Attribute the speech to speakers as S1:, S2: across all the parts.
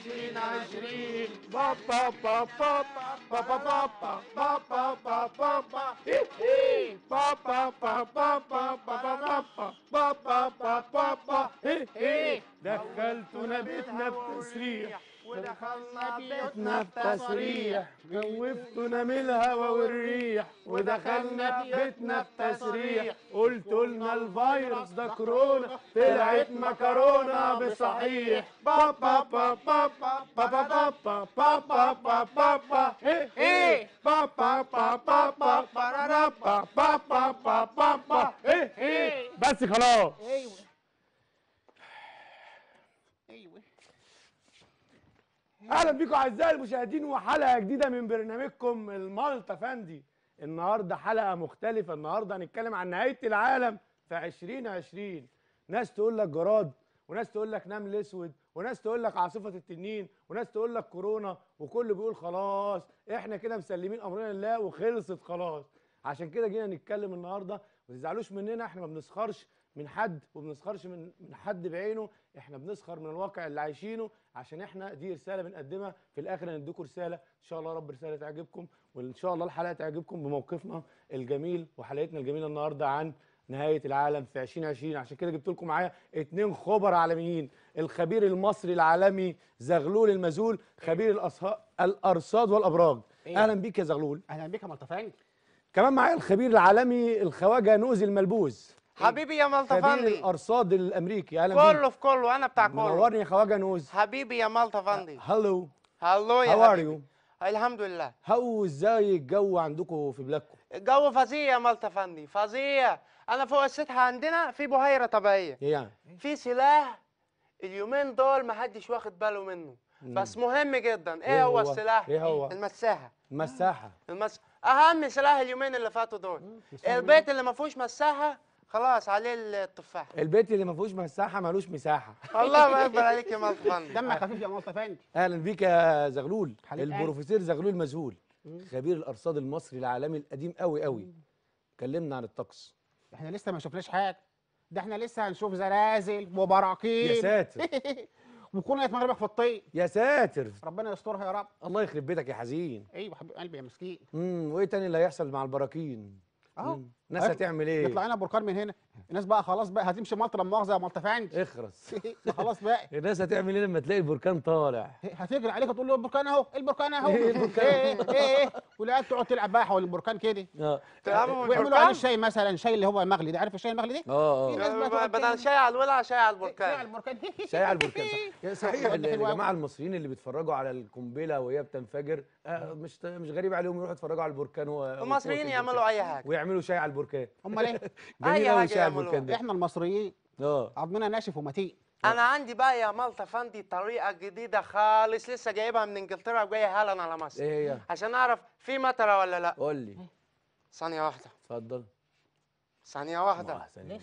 S1: عشرين عشرين بابا بابا بابا بابا بابا بابا بابا إيه إيه بابا بابا بابا بابا بابا بابا إيه إيه دخلتونا بيتنا بتسريح
S2: ودخلنا
S1: بيتنا بتسريح جوفتونا من الهوا والريح ودخلنا بيتنا بتسريح قلتوا لنا الفيروس ده كورونا طلعت مكرونه بصحيح بابا بابا بابا بابا بابا بابا بابا ايه ايه بابا بابا بابا بابا بابا بابا ايه ايه بس خلاص
S2: ايوه ايوه
S1: اهلا بيكم اعزائي المشاهدين وحلقه جديده من برنامجكم المالطا فندي النهارده حلقه مختلفه النهارده هنتكلم عن نهايه العالم في 2020 ناس تقول لك جراد وناس تقول لك نمل اسود وناس تقول لك عاصفه التنين وناس تقول لك كورونا وكله بيقول خلاص احنا كده مسلمين امرنا لله وخلصت خلاص عشان كده جينا نتكلم النهارده ما تزعلوش مننا احنا ما بنسخرش من حد وما بنسخرش من من حد بعينه احنا بنسخر من الواقع اللي عايشينه عشان احنا دي رساله بنقدمها في الاخر هنديكم رساله ان شاء الله رب رساله تعجبكم وان شاء الله الحلقه تعجبكم بموقفنا الجميل وحلقتنا الجميله النهارده عن نهايه العالم في 2020 عشان كده جبت لكم معايا اتنين خبر عالميين الخبير المصري العالمي زغلول المزول خبير الأصها- الارصاد والابراج
S2: إيه؟
S1: اهلا بيك يا زغلول
S2: اهلا بيك يا ملطفاني
S1: كمان معايا الخبير العالمي الخواجه نوزي الملبوس
S3: حبيبي يا
S1: خبير
S3: مالطفندي
S1: الارصاد الامريكي اهلا بيك
S3: كله في كله انا بتاع كله
S1: منورني يا خواجه نوز
S3: حبيبي يا مالطفندي
S1: هلو
S3: هلو يا
S1: هاو ار
S3: حبيبي.
S1: يو
S3: الحمد لله
S1: هاو ازاي الجو عندكم في بلادكم
S3: الجو فظيع يا مالطفندي فظيع انا فوق السطح عندنا في بحيره طبيعيه
S1: ايه يعني
S3: في سلاح اليومين دول ما حدش واخد باله منه بس مهم جدا ايه,
S1: إيه
S3: هو
S1: هو؟
S3: السلاح
S1: إيه هو؟
S3: المساحه
S1: مساحه
S3: المس... اهم سلاح اليومين اللي فاتوا دول البيت اللي ما فيهوش مساحه خلاص عليه التفاح
S1: البيت اللي ما فيهوش مساحه مالوش مساحه
S3: الله اكبر عليك يا مالطفندي
S2: دمك خفيف يا ملطفاني
S1: اهلا بيك يا زغلول
S2: حبيب قلبي.
S1: البروفيسور زغلول مزهول خبير الارصاد المصري العالمي القديم قوي قوي كلمنا عن الطقس
S2: احنا لسه ما شفناش حاجه ده احنا لسه هنشوف زلازل وبراكين
S1: يا ساتر
S2: وكنا مغربك في الطين
S1: يا ساتر
S2: ربنا يسترها يا رب
S1: الله يخرب بيتك يا حزين
S2: ايوه حبيب قلبي يا مسكين
S1: امم وايه تاني اللي هيحصل مع البراكين
S2: اهو
S1: مم. الناس
S2: أيوة.
S1: هتعمل ايه
S2: يطلع لنا بركان من هنا الناس بقى خلاص بقى هتمشي ملط لما مؤاخذه يا ملطفاني
S1: اخرس
S2: ده خلاص بقى
S1: الناس هتعمل ايه لما تلاقي البركان طالع
S2: هتجري عليك وتقول له البركان اهو البركان اهو
S1: إيه البركان؟
S2: ايه ايه ايه والعيال تقعد تلعب بقى حول البركان كده
S1: اه
S3: تلعبوا من
S2: ويعملوا
S3: البركان؟
S2: عليه الشاي مثلا شاي اللي هو مغلي ده عارف الشاي المغلي ده؟
S1: اه
S2: الناس بقى تقعد
S3: بدل
S2: تعمل-
S3: شاي على الولع شاي على
S2: شاي
S3: البركان
S2: على البركان
S1: شاي على البركان صح يا صحيح
S2: ده حلو أوي.
S1: الجماعه المصريين اللي بيتفرجوا على القنبله وهي بتنفجر آه مش مش غريب عليهم يروحوا يتفرجوا على البركان و
S3: المصريين
S1: وقوة
S3: يعملوا
S1: البركان.
S3: اي حاجه
S1: ويعملوا شاي على البركان
S2: امال ايه؟
S1: جميل
S3: أي
S1: قوي
S3: حاجة
S1: شاي على
S3: يعملوها.
S1: البركان ده
S2: احنا المصريين
S1: اه
S2: عظمنا ناشف ومتين
S3: انا عندي بقى يا مالطا فندي طريقه جديده خالص لسه جايبها من انجلترا وجايه حالا على مصر
S1: ايه هي
S3: عشان اعرف في مطره ولا لا
S1: قول لي
S3: ثانيه واحده
S1: اتفضل
S3: ثانيه واحده
S1: آه، ثانية.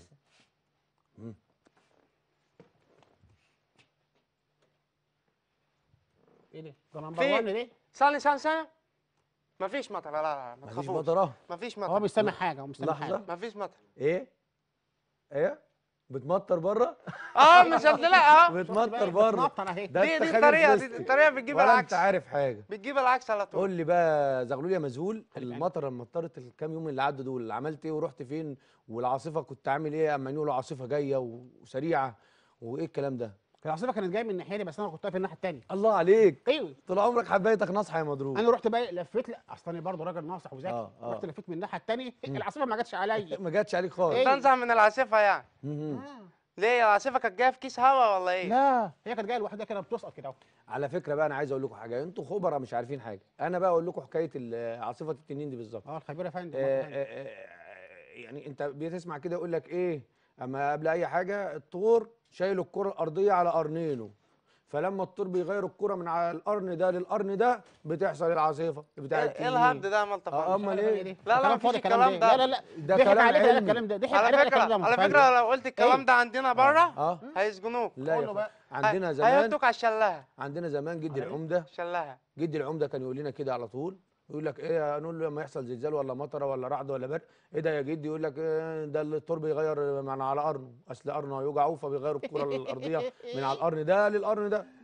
S2: ايه ده؟ ده نمبر
S3: في-
S2: 1 ده
S3: ثانيه ثانيه ثانيه مفيش مطره لا لا لا ما
S1: مفيش
S3: تخافوش
S1: مطره
S3: مفيش
S2: هو
S3: مطره
S2: مش سامع حاجه هو مش سامع
S1: لحظة.
S2: حاجه
S3: مفيش مطره
S1: ايه ايه بتمطر بره
S3: اه مش قصدي لا اه
S1: بتمطر بره
S2: بتمطر اهي
S1: ده
S3: دي
S1: انت
S3: دي
S1: خبير
S3: الطريقه دي
S1: فيزيك.
S3: الطريقه بتجيب
S1: ولا انت
S3: العكس
S1: عارف حاجه
S3: بتجيب العكس على
S1: قول
S3: طول
S1: لي بقى زغلول يا مزهول
S2: حبيب
S1: المطر لما مطرت الكام يوم اللي عدوا دول عملت ايه ورحت فين والعاصفه كنت عامل ايه اما يقولوا عاصفه جايه و- وسريعه وايه الكلام ده
S2: العاصفه كانت جايه من الناحيه دي بس انا كنت واقف الناحيه الثانيه
S1: الله عليك
S2: ايوه
S1: طول عمرك حبايتك ناصحه يا مضروب
S2: انا رحت بقى لفيت لا اصل انا برضه راجل ناصح وذكي
S1: آه، آه.
S2: رحت لفيت من الناحيه الثانيه العاصفه ما جاتش عليا
S1: ما جاتش عليك خالص
S2: إيه؟
S3: تنزع من العاصفه يعني
S1: مهم.
S2: آه.
S3: ليه العاصفه كانت جايه في كيس هوا ولا ايه
S2: لا هي كانت جايه لوحدها كده بتسقط كده اهو
S1: على فكره بقى انا عايز اقول لكم حاجه انتوا خبراء مش عارفين حاجه انا بقى اقول لكم حكايه ال- عاصفه التنين دي بالظبط
S2: اه الخبير يا فندم
S1: آه، آه، آه، يعني انت بتسمع كده يقول لك ايه اما قبل اي حاجه الطور شايل الكره الارضيه على قرنينه فلما الطور بيغير الكره من على القرن ده للقرن ده بتحصل العاصفه بتاع
S3: ايه
S1: التنين
S3: إيه الهبد ده يا مالطا
S1: اه
S3: فندي
S1: امال ايه
S3: لا، لا،
S2: كلام
S3: مفيش
S2: فاضي
S3: الكلام ده.
S2: لا لا لا
S1: ده
S2: ضحك
S1: كلام
S2: عليك على
S1: علمي.
S2: الكلام ده ضحك
S3: على
S2: عليك
S3: فكره
S2: الكلام ده
S3: على
S2: مفندم.
S3: فكره لو قلت الكلام
S2: إيه؟
S3: ده عندنا بره
S1: اه
S3: هيسجنوك
S1: لا يا
S2: قوله
S1: أخي.
S2: بقى.
S1: عندنا
S3: هي-
S1: زمان
S3: هيحطوك على الشلاها
S1: عندنا زمان جدي
S2: على إيه؟
S1: العمده
S3: شلاها
S1: جدي العمده كان يقول لنا كده على طول يقول لك ايه نقول له لما يحصل زلزال ولا مطره ولا رعد ولا برد ايه ده يا جدي يقول لك إيه ده الطور بيغير من على قرنه اصل قرنه هيوجعه فبيغير الكره الارضيه من على القرن ده للقرن ده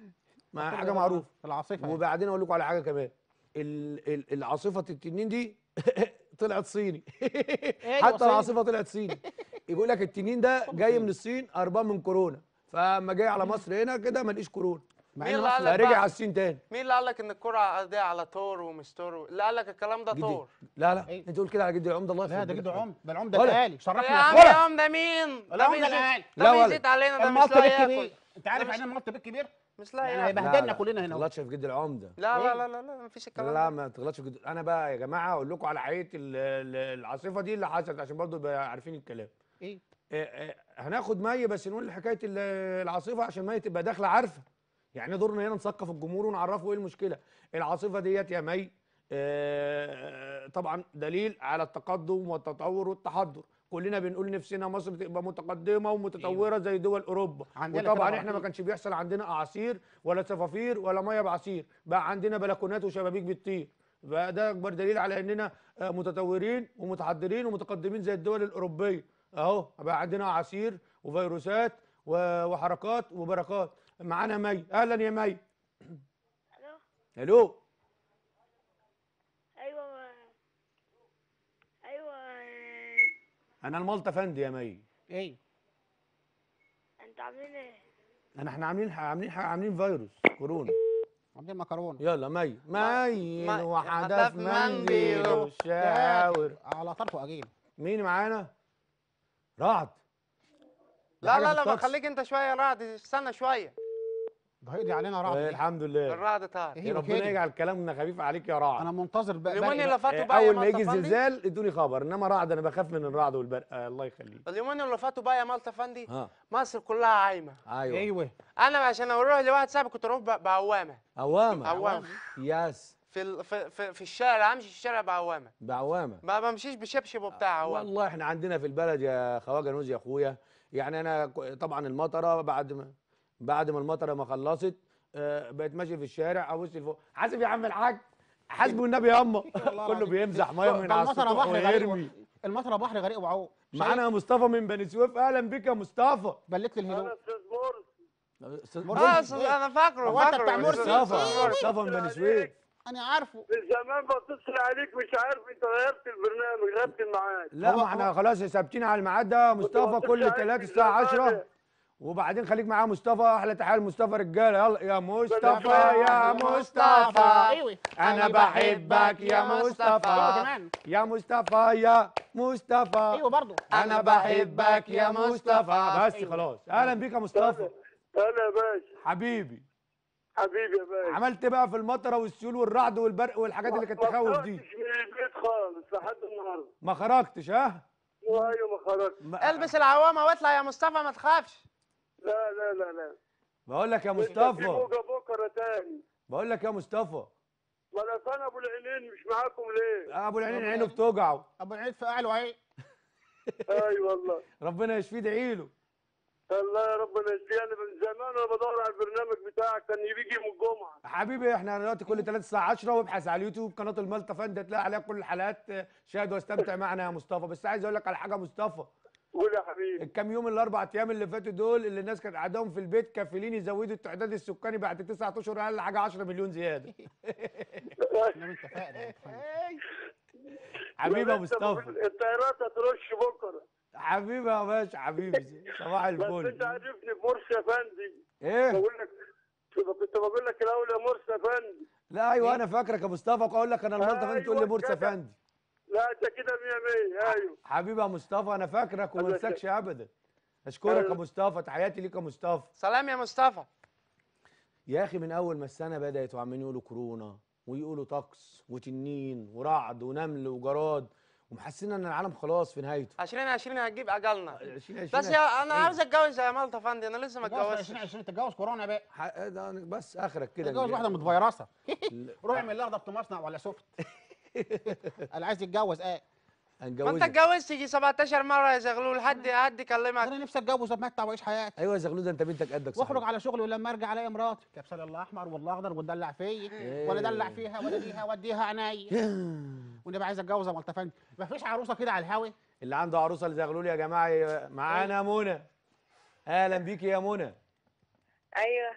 S1: ما حاجه معروفه
S2: العاصفه يعني.
S1: وبعدين اقول لكم على حاجه كمان ال- ال- العاصفه التنين دي طلعت صيني حتى
S2: صيني.
S1: العاصفه طلعت صيني يقول لك التنين ده جاي من الصين هربان من كورونا فاما جاي على مصر هنا كده ما لقيش كورونا
S2: مع
S3: مين
S2: إن
S3: اللي
S2: مصر-
S3: قال لك
S1: فرجع
S3: بقى؟
S1: على الصين تاني
S3: مين اللي قال لك ان الكرة دي على طور ومش طور اللي قال لك الكلام ده
S1: جدي
S3: طور
S1: لا لا
S2: إيه؟
S1: انت تقول كده على جدي العمده الله
S2: لا
S1: يخرب
S2: ده
S1: بيتك.
S2: جده عمده ده العمده
S1: ولا.
S2: الآلي
S3: يا
S2: شرفنا
S3: عم
S2: يا
S3: يا
S2: أخويا.
S3: عم ده مين؟ ده
S2: العمدة
S3: بيزيد
S2: الآلي.
S1: لا
S3: ده
S1: ولا.
S3: بيزيد علينا ده مش
S2: المالت
S3: لا
S2: بالكبير
S3: ياكل
S2: انت عارف
S3: ده
S2: يعني المالت بالكبير
S3: مش لا
S2: يعني
S3: ياكل
S2: هيبقى-
S1: لا،
S2: بهدلنا
S1: لا،
S2: كلنا هنا
S1: ما تغلطش في جدي العمده
S3: لا
S2: إيه؟
S3: لا لا لا لا مفيش الكلام
S1: لا
S3: ده
S1: ما تغلطش في جدي انا بقى يا جماعه اقول لكم على حقيقه ال- ال- العاصفه دي اللي حصلت عشان برضو يبقى عارفين الكلام
S2: ايه
S1: آه، آه، هناخد مي بس نقول حكايه ال- العاصفه عشان مي تبقى داخله عارفه يعني دورنا هنا نثقف الجمهور ونعرفه ايه المشكله العاصفه ديت يا مي آه، طبعا دليل على التقدم والتطور والتحضر كلنا بنقول نفسنا مصر تبقى متقدمه ومتطوره زي دول اوروبا
S2: عندنا كده
S1: وطبعا
S2: على
S1: احنا ما
S2: طول.
S1: كانش بيحصل عندنا اعاصير ولا صفافير ولا ميه بعصير بقى عندنا بلكونات وشبابيك بتطير بقى ده اكبر دليل على اننا آه، متطورين ومتحضرين ومتقدمين زي الدول الاوروبيه اهو بقى عندنا اعاصير وفيروسات و- وحركات وبركات معانا مي اهلا يا مي
S4: الو
S1: الو
S4: ايوه ايوه
S1: انا المالطا فندي يا مي
S2: ايه
S4: انتوا عاملين ايه
S1: انا احنا عاملين عاملين عاملين فيروس كورونا
S2: عاملين مكرونه
S1: يلا مي مي
S3: مي-
S1: وحدف
S3: حدف منديل
S1: منديل وشاور
S2: على طرف اجيل
S1: مين معانا رعد دي
S3: لا
S1: حاجة
S3: لا
S1: في
S3: لا ما
S1: الطقس.
S3: خليك انت شويه رعد استنى شويه
S2: ده هيقضي علينا رعد
S1: آه،
S2: إيه؟
S1: الحمد لله
S3: الرعد طار
S2: إيه
S1: ربنا
S2: وكده؟
S1: يجعل كلامنا خفيف عليك يا رعد
S2: انا منتظر بقى
S3: اليومين
S2: باقي
S3: اللي
S2: بقى.
S3: فاتوا
S1: آه،
S3: بقى يا
S1: اول ما يجي
S3: مالطا فندي
S1: الزلزال ادوني خبر انما رعد انا بخاف من الرعد والبرق آه، الله يخليك
S3: اليومين اللي فاتوا بقى يا مالطا فندي
S1: ها
S3: مصر كلها عايمه
S1: ايوه
S2: ايوه
S3: انا عشان اروح لواحد صاحبي كنت اروح ب- بعوامه
S1: عوامه
S3: عوامه
S1: ياس
S3: في ال... في, في في الشارع امشي في الشارع بعوامه
S1: بعوامه
S3: ما بمشيش بشبشب وبتاع عوامه
S1: والله احنا عندنا في البلد يا خواجه نوز يا اخويا يعني انا ك- طبعا المطره بعد ما بعد ما المطره ما خلصت آه، بقيت ماشي في الشارع ابص لفوق حاسب يا عم الحاج حاسبه النبي يا اما
S2: والله
S1: كله
S2: العظيم.
S1: بيمزح ميه من
S2: ده
S1: على
S2: المطره
S1: السطوح
S2: بحر غريق
S1: ويرمي
S2: المطره بحر غريق وعوم
S1: معانا يا مصطفى من بني سويف اهلا بك يا مصطفى
S2: بلت لي الهدوء
S1: أستاذ
S2: مرسي.
S3: اه
S2: إيه؟
S3: أستاذ انا فاكره
S2: هو أنت
S3: فاكره
S2: بتاع مرسي؟
S1: مصطفى مصطفى من بني سويف
S2: انا عارفه
S5: من زمان بتصل عليك مش عارف انت غيرت البرنامج غيرت الميعاد
S1: لا
S2: هو-
S1: ما احنا خلاص ثابتين على الميعاد ده مصطفى
S5: بتصل
S1: كل
S5: عليك
S1: ثلاث
S5: من
S1: الساعه
S5: زمان.
S1: 10 وبعدين خليك معاه مصطفى احلى تحيه لمصطفى رجاله يلا يا مصطفى
S5: زمان.
S1: يا مصطفى
S2: ايوه
S1: انا بحبك يا
S2: ايوه
S1: مصطفى
S2: كمان
S1: يا مصطفى يا مصطفى
S2: ايوه برضه
S1: انا بحبك يا مصطفى بس
S2: أيوة.
S1: خلاص اهلا بيك يا مصطفى
S5: انا يا باشا
S1: حبيبي
S5: حبيبي يا باشا
S1: عملت إيه بقى في المطره والسيول والرعد والبرق والحاجات اللي كانت تخوف دي
S5: ما خرجتش من البيت خالص لحد النهارده
S1: ما خرجتش ها
S5: ايوه ما خرجت
S1: ما-
S3: البس العوامه واطلع يا مصطفى ما تخافش
S5: لا لا لا لا
S1: بقول لك يا
S5: لسه في
S1: مصطفى
S5: موجة بكره تاني
S1: بقول لك يا مصطفى
S5: ما انا انا ابو العينين مش معاكم ليه؟
S1: ابو العينين عينه بتوجعه
S2: ابو العيد في اعلى عين
S5: اي والله
S1: ربنا يشفيه ادعي له
S5: الله يا ربنا يشفيه انا من زمان وانا بدور على البرنامج بتاعك كان بيجي يوم الجمعه
S1: حبيبي احنا دلوقتي كل 3 الساعه 10 وابحث على اليوتيوب قناه المالطا فند تلاقي عليها كل الحلقات اه، شاهد واستمتع معنا يا مصطفى بس عايز اقول لك على حاجه يا مصطفى
S5: قول يا حبيبي
S1: الكام يوم الاربع ايام اللي فاتوا دول اللي الناس كانت قاعدهم في البيت كافلين يزودوا التعداد السكاني بعد تسعة اشهر اقل حاجه 10 مليون زياده
S2: انا انت فاهم
S1: حبيبي يا
S5: لسه
S1: مصطفى
S5: الطيارات هترش بكره
S1: حبيبي يا باشا حبيبي صباح
S5: بس انت
S1: الفل
S5: عارفني بمرسي يا فندي
S1: ايه
S5: بقول لك كنت بقول لك الاول يا مرسي يا فندي
S1: لا ايوه انا فاكرك يا مصطفى اقول لك انا المالطا فند تقول لي
S5: أيوة
S1: مرسى
S5: كده.
S1: فندي
S5: لا انت كده 100 100 ايوه
S1: حبيبي يا مصطفى انا فاكرك وما
S5: الله
S1: انساكش ابدا اشكرك يا
S5: أيوة.
S1: مصطفى تحياتي ليك يا مصطفى
S3: سلام يا مصطفى
S1: يا اخي من اول ما السنه بدات وعمالين يقولوا كورونا ويقولوا طقس وتنين ورعد ونمل وجراد ومحسين ان العالم خلاص في نهايته
S3: 2020 هتجيب اجلنا
S1: 2020
S3: بس يا انا
S1: إيه؟
S3: عاوز اتجوز يا مالطا فندي انا لسه ما اتجوزتش
S2: 2020 تتجوز كورونا بقى
S1: ح- ده بس اخرك كده
S2: تتجوز
S1: نجي-
S2: واحده متفيرسه
S1: لا،
S2: روح اعمل لها ضبط مصنع ولا سفت انا عايز يتجوز ايه
S3: ما انت
S1: هنجوزك
S3: اتجوزت يجي 17 مره يا زغلول حد حد يكلمك
S2: انا نفسي اتجوز واتمتع واعيش حياتي
S1: ايوه يا زغلول انت بنتك قدك صحيح
S2: واخرج على شغلي ولما ارجع الاقي مراتي لابسه لي الاحمر والاخضر وتدلع فيا ولا ادلع فيها ولا ليها واديها عينيا ونبقى عايز اتجوز يا ملتفندي مفيش عروسه كده على الهوا
S1: اللي عنده عروسه اللي زغلول يا جماعه ي- معانا منى اهلا بيكي يا منى
S4: ايوه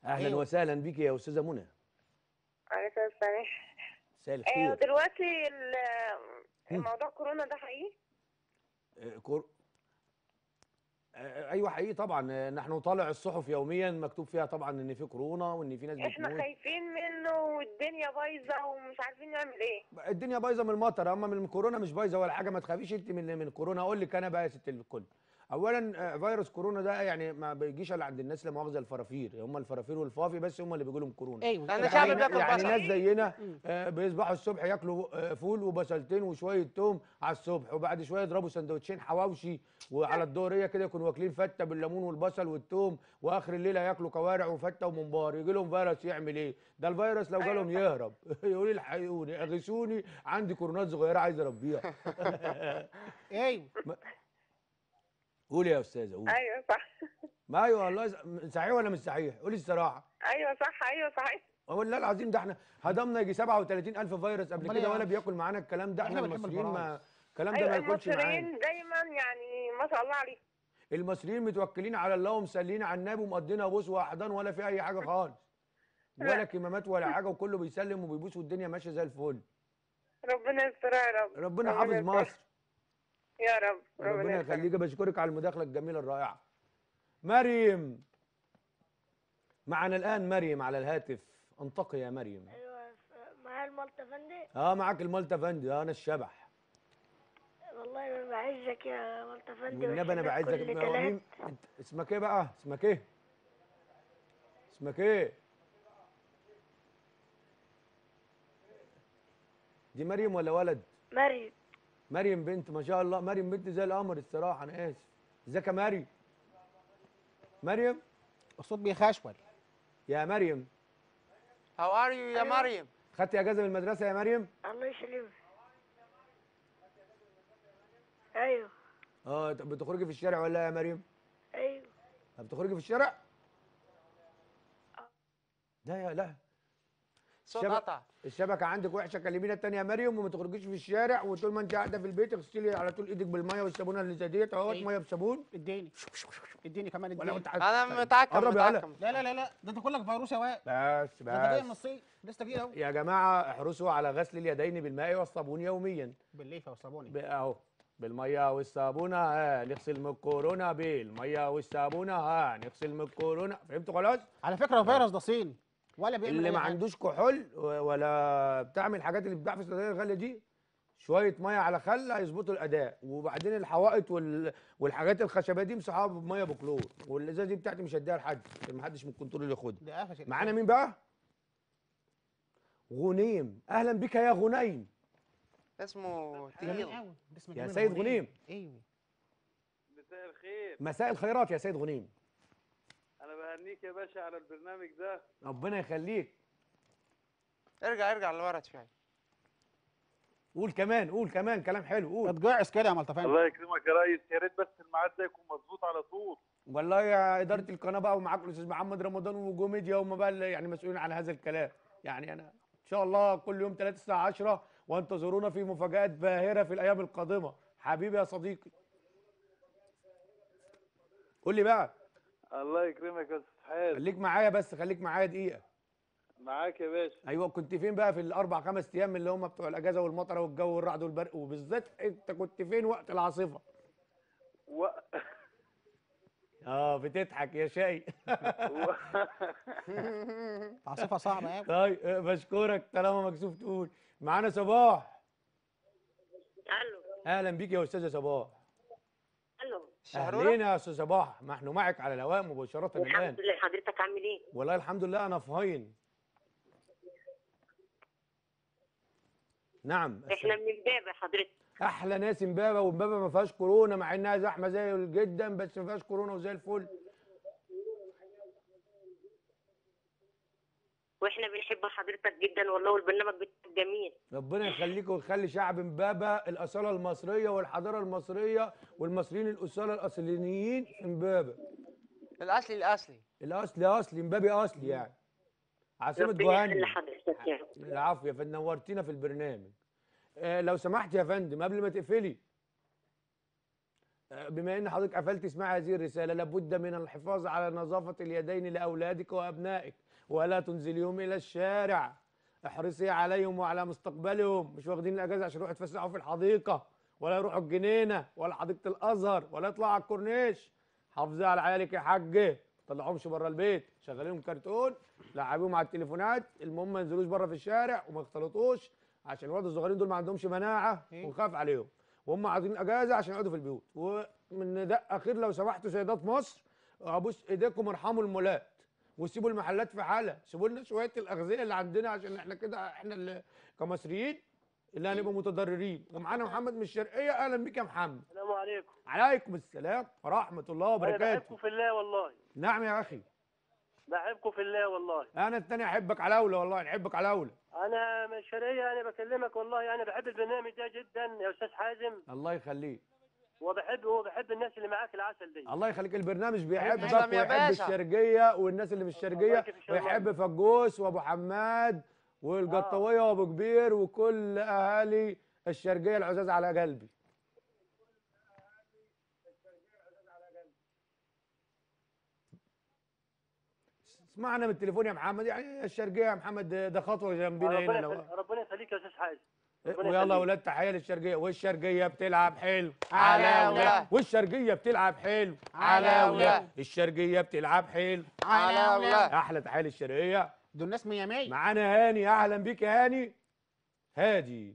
S1: اهلا
S2: أيوة.
S1: وسهلا بيك يا استاذه منى
S4: عليكم السلام
S1: مساء
S4: آه،
S1: الخير
S4: دلوقتي ال- موضوع كورونا ده حقيقي
S1: آه، كور... آه، ايوه حقيقي طبعا آه، نحن نطالع الصحف يوميا مكتوب فيها طبعا ان في كورونا وان في ناس
S4: احنا
S1: بتموت
S4: خايفين منه والدنيا بايظه ومش عارفين نعمل ايه
S1: الدنيا بايظه من المطر اما من الكورونا مش بايظه ولا حاجه ما تخافيش انت من من الكورونا اقول لك انا بقى يا ست الكل اولا آه، فيروس كورونا ده يعني ما بيجيش الا عند الناس لا مؤاخذه الفرافير هم الفرافير والفافي بس هم اللي بيجي لهم كورونا
S2: ايوه
S3: لأن
S2: كده
S3: شعب
S2: حقيقي.
S3: بياكل
S1: يعني
S3: بصل.
S1: ناس زينا آه، بيصبحوا الصبح ياكلوا آه، فول وبصلتين وشويه توم على الصبح وبعد شويه يضربوا سندوتشين حواوشي وعلى الظهريه كده يكونوا واكلين فته بالليمون والبصل والثوم واخر الليله ياكلوا كوارع وفته وممبار يجي لهم فيروس يعمل ايه؟ ده الفيروس لو جالهم يهرب يقول لي الحقوني اغثوني عندي كورونات صغيره عايز اربيها
S2: ايوه
S1: قولي يا استاذه قولي
S4: ايوه صح
S1: ما ايوه والله ز- صحيح ولا مش صحيح؟ قولي الصراحه
S4: ايوه صح ايوه صحيح
S1: والله العظيم ده احنا هضمنا يجي 37000 فيروس قبل
S2: أمال
S1: كده
S2: إيه
S1: ولا
S2: يا
S1: بياكل معانا الكلام ده احنا
S2: إحنا بنحب
S1: المصريين ما
S2: الفراعنة.
S1: الكلام ده
S4: ايوه
S1: ما ياكلش معانا
S4: المصريين دايما يعني ما شاء الله عليهم
S1: المصريين متوكلين على الله ومسلين على النبي ومقضينا بوس واحضان ولا في اي حاجه خالص ولا كمامات ولا حاجه وكله بيسلم وبيبوس والدنيا ماشيه زي الفل
S4: ربنا يسترها يا رب
S1: ربنا حافظ
S4: يسترها.
S1: مصر
S4: يا رب
S1: ربنا
S4: يسترها.
S1: يخليك بشكرك على المداخله الجميله الرائعه مريم معنا الان مريم على الهاتف انطقي يا مريم
S4: ايوه معايا المالتا فندق
S1: اه معاك المالتا فندي آه انا الشبح
S4: والله ما بعزك يا مالتا فندق
S1: والنبي انا
S4: وحشك
S1: بعزك
S4: كل
S1: ما هو
S4: تلات.
S1: مين انت اسمك ايه بقى اسمك ايه اسمك ايه دي مريم ولا ولد
S4: مريم
S1: مريم بنت ما شاء الله مريم بنت زي القمر الصراحه انا اسف ازيك يا مريم مريم
S2: الصوت بيخشول
S1: يا مريم
S3: هاو ار يو يا مريم
S1: خدتي اجازه من المدرسه يا مريم
S4: الله يسلمك ايوه
S1: اه طب بتخرجي في الشارع ولا يا مريم
S4: ايوه
S1: طب بتخرجي في الشارع لا يا لا
S3: صوت
S1: شبك-
S3: قطع
S1: الشبكه عندك وحشه كلمينا التانية يا مريم وما تخرجيش في الشارع وطول ما انت قاعده في البيت اغسلي على طول ايدك بالميه والصابونه اللي زي ديت اهوت
S2: أيوة.
S1: ميه بصابون
S2: اديني اديني كمان
S1: ولا
S2: اديني
S1: انت
S3: انا متعكم
S1: قرب يا
S3: متعكم
S2: لا لا لا لا ده انت كلك فيروس يا واد
S1: بس
S2: ده انت جاي من
S1: بس
S2: الصين لسه جاي اهو
S1: يا جماعه احرصوا على غسل اليدين بالماء والصابون يوميا
S2: بالليفه والصابوني
S1: ب- اهو بالميه والصابونه ها نغسل من الكورونا بالميه والصابونه ها نغسل من الكورونا فهمتوا خلاص
S2: على فكره الفيروس ده صيني ولا بيعمل
S1: اللي
S2: أي
S1: ما
S2: حاجة.
S1: عندوش كحول و- ولا بتعمل الحاجات اللي بتباع في الصيدليه الغاليه دي شويه ميه على خل هيظبطوا الاداء وبعدين الحوائط وال... والحاجات الخشبيه دي مسحوها بميه بكلور والازازه دي بتاعتي مش هديها لحد عشان ما حدش من الكنترول ياخدها
S2: ده قفش
S1: معانا مين بقى غنيم اهلا بك يا غنيم
S3: اسمه
S2: جميل
S3: تقيل
S2: قوي ده اسم
S1: يا
S2: جميل
S1: سيد غنيم.
S2: ايوه
S5: مساء الخير
S1: مساء الخيرات يا سيد غنيم
S5: انا بهنيك يا باشا على البرنامج ده
S1: ربنا يخليك
S3: ارجع ارجع لورا شويه
S1: قول كمان قول كمان كلام حلو قول
S2: اتجعس كده يا ملطفان
S5: الله يكرمك يا ريس يا ريت بس الميعاد ده يكون مظبوط على طول
S1: والله يا اداره القناه بقى ومعاكم الاستاذ محمد رمضان وجوميديا هم بقى اللي يعني مسؤولين عن هذا الكلام يعني انا ان شاء الله كل يوم 3 الساعه 10 وانتظرونا في مفاجات باهره في الايام القادمه حبيبي يا صديقي قول لي بقى
S5: الله يكرمك يا استاذ حازم
S1: خليك معايا بس خليك معايا دقيقه
S5: معاك يا باشا
S1: ايوه كنت فين بقى في الاربع خمس ايام اللي هم بتوع الاجازه والمطره والجو والرعد والبرق وبالذات انت كنت فين وقت العاصفه
S5: و...
S1: اه بتضحك يا شاي
S5: و...
S2: عاصفه صعبه قوي
S1: طيب آه، بشكرك طالما مكسوف تقول معانا صباح
S4: الو
S1: اهلا بيك يا استاذه صباح
S4: الو
S3: شهرورة
S1: اهلين يا استاذ صباح ما احنا معك على الهواء مباشره الان
S4: الحمد لله حضرتك عامل ايه
S1: والله الحمد لله انا فاين نعم
S4: احنا من امبابه حضرتك
S1: احلى ناس امبابه وامبابه ما فيهاش كورونا مع انها زحمه زي جدا بس ما فيهاش كورونا وزي الفل
S4: واحنا بنحب حضرتك جدا والله والبرنامج بتاعك جميل
S1: ربنا يخليك ويخلي شعب امبابه الاصاله المصريه والحضاره المصريه والمصريين الاصاله الاصليين في امبابه
S3: الاصلي الاصلي
S1: الاصلي اصلي امبابي اصلي يعني عاصمه
S4: ربنا يخلي
S1: جهنم
S4: حضرتك يعني
S1: العفو يا فندم نورتينا في البرنامج آه لو سمحت يا فندم قبل ما تقفلي بما ان حضرتك قفلت اسمع هذه الرساله لابد من الحفاظ على نظافه اليدين لاولادك وابنائك ولا تنزليهم الى الشارع احرصي عليهم وعلى مستقبلهم مش واخدين الاجازه عشان يروحوا يتفسحوا في الحديقه ولا يروحوا الجنينه ولا حديقه الازهر ولا يطلعوا على الكورنيش حافظي على عيالك يا حاجه ما تطلعهمش بره البيت شغليهم كرتون لعبيهم على التليفونات المهم ما ينزلوش بره في الشارع وما يختلطوش عشان الولاد الصغيرين دول ما عندهمش مناعه
S2: إيه؟
S1: ونخاف عليهم وهم عايزين اجازه عشان يقعدوا في البيوت ومن نداء اخير لو سمحتوا سيدات مصر ابوس ايديكم ارحموا المولات وسيبوا المحلات في حالها سيبوا لنا شويه الاغذيه اللي عندنا عشان احنا كده احنا اللي كمصريين اللي هنبقى متضررين ومعانا محمد من الشرقيه اهلا بيك يا محمد
S5: السلام عليكم
S1: عليكم السلام ورحمه الله
S5: انا
S1: وبركاته
S5: بحبكم في الله والله
S1: نعم يا اخي
S5: بحبكم في الله والله
S1: انا التاني احبك على اولى والله نحبك على اولى
S5: انا من الشرقيه انا بكلمك والله انا بحب البرنامج ده جدا يا استاذ حازم
S1: الله يخليك
S5: وبحب وبحب الناس اللي معاك العسل دي
S1: الله يخليك البرنامج بيحبك
S3: تسلم يا
S1: ويحب
S3: باشا.
S1: الشرقيه والناس اللي مش الشرقيه
S5: يكفي إن شاء الله.
S1: ويحب فجوس وابو حماد والقطويه وابو كبير وكل اهالي الشرقيه العزاز على قلبي اسمعنا من التليفون يا محمد يعني الشرقيه يا محمد ده- ده خطوه جنبنا هنا
S5: ربنا
S1: لو
S5: يخليك- ربنا يخليك يا استاذ حازم ربنا
S1: ويلا يا
S5: يخليك.
S1: ولاد تحيه للشرقيه والشرقيه بتلعب حلو
S3: علاولة.
S1: والشرقيه بتلعب حلو
S3: علاولة.
S1: الشرقيه بتلعب حلو
S3: علاولة.
S1: احلى تحيه للشرقيه
S2: دول ناس مية مية
S1: معانا هاني اهلا بيك يا هاني هادي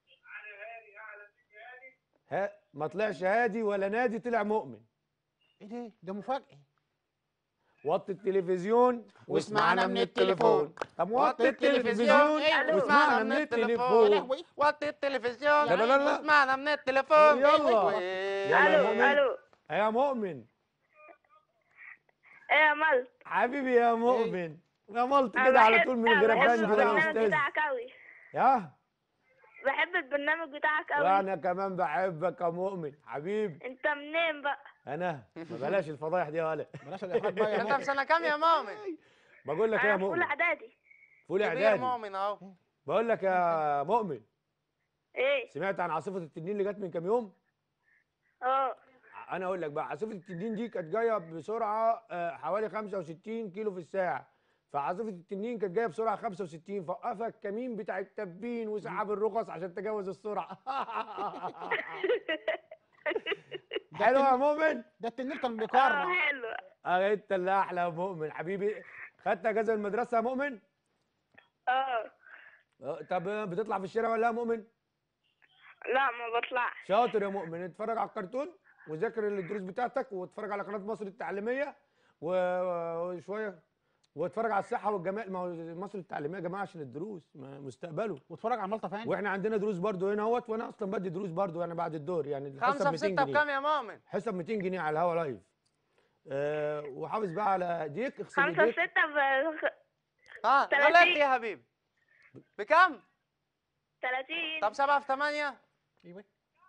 S1: ها ما طلعش هادي ولا نادي طلع مؤمن
S2: ايه ده ده مفاجأة
S1: وطي التلفزيون واسمعنا من التليفون طب وطي
S3: وطي
S1: التلفزيون
S3: التلفزيون
S1: واسمعنا من
S2: يا
S1: التليفون
S2: لهوي
S3: وطي التلفزيون
S1: لا لا لا.
S3: واسمعنا من التليفون
S1: يلا.
S3: وي-
S1: يلا يا
S4: الو
S1: مؤمن.
S4: الو
S1: يا مؤمن
S4: ايه يا مال
S1: حبيبي يا مؤمن غملت
S4: أنا
S1: كده على
S4: بحب-
S1: طول من
S4: أنا
S1: غير
S4: بحب
S1: بند ده يا
S4: البرنامج
S1: استاذ
S4: بتاعك قوي
S1: يا
S4: بحب البرنامج بتاعك قوي
S1: وانا كمان بحبك يا مؤمن حبيبي
S4: انت منين بقى
S1: انا ما بلاش الفضايح دي يا ولا
S2: بلاش الاحراج بقى يا
S3: انت في
S2: مؤمن
S3: سنه كام يا مؤمن
S1: بقول لك ايه يا
S4: انا في
S1: مؤمن
S4: اولى اعدادي
S1: فول
S3: كبير
S1: اعدادي
S3: مؤمن اهو
S1: بقول لك يا مؤمن
S4: ايه
S1: سمعت عن عاصفه التنين اللي جت من كام يوم
S4: اه
S1: انا اقول لك بقى عاصفه التنين دي كانت جايه بسرعه آه، حوالي 65 كيلو في الساعه فعاصفه التنين كانت جايه بسرعه 65 فوقفها الكمين بتاع التبين وسحب الرخص عشان تجاوز السرعه حلو يا مؤمن
S2: ده التنين كان
S4: اه
S2: بيقرع
S4: حلو
S1: اه انت اللي احلى يا مؤمن حبيبي خدت اجازه من المدرسه يا مؤمن
S4: اه
S1: آه، طب بتطلع في الشارع ولا لا يا مؤمن
S4: لا ما بطلعش
S1: شاطر يا مؤمن اتفرج على الكرتون وذاكر الدروس بتاعتك واتفرج على قناه مصر التعليميه و- وشويه واتفرج على الصحه والجمال ما هو مصر التعليميه يا جماعه عشان الدروس ما- مستقبله
S2: واتفرج على مالطا فان
S1: واحنا عندنا دروس برضو هنا اهوت وانا اصلا بدي دروس برضو يعني بعد الدور يعني الحصه
S3: خمسة
S1: ب
S3: في
S1: 200
S3: ستة
S1: جنيه
S3: بكام يا مؤمن؟
S1: حصه ب 200 جنيه على الهوا لايف أه وحافظ بقى على ديك اغسل
S4: خمسة
S1: ايديك
S4: ستة ب
S3: ها
S4: تلاتين.
S3: غلطت يا حبيبي بكام؟
S4: 30
S3: طب سبعة في ثمانية
S2: ايوه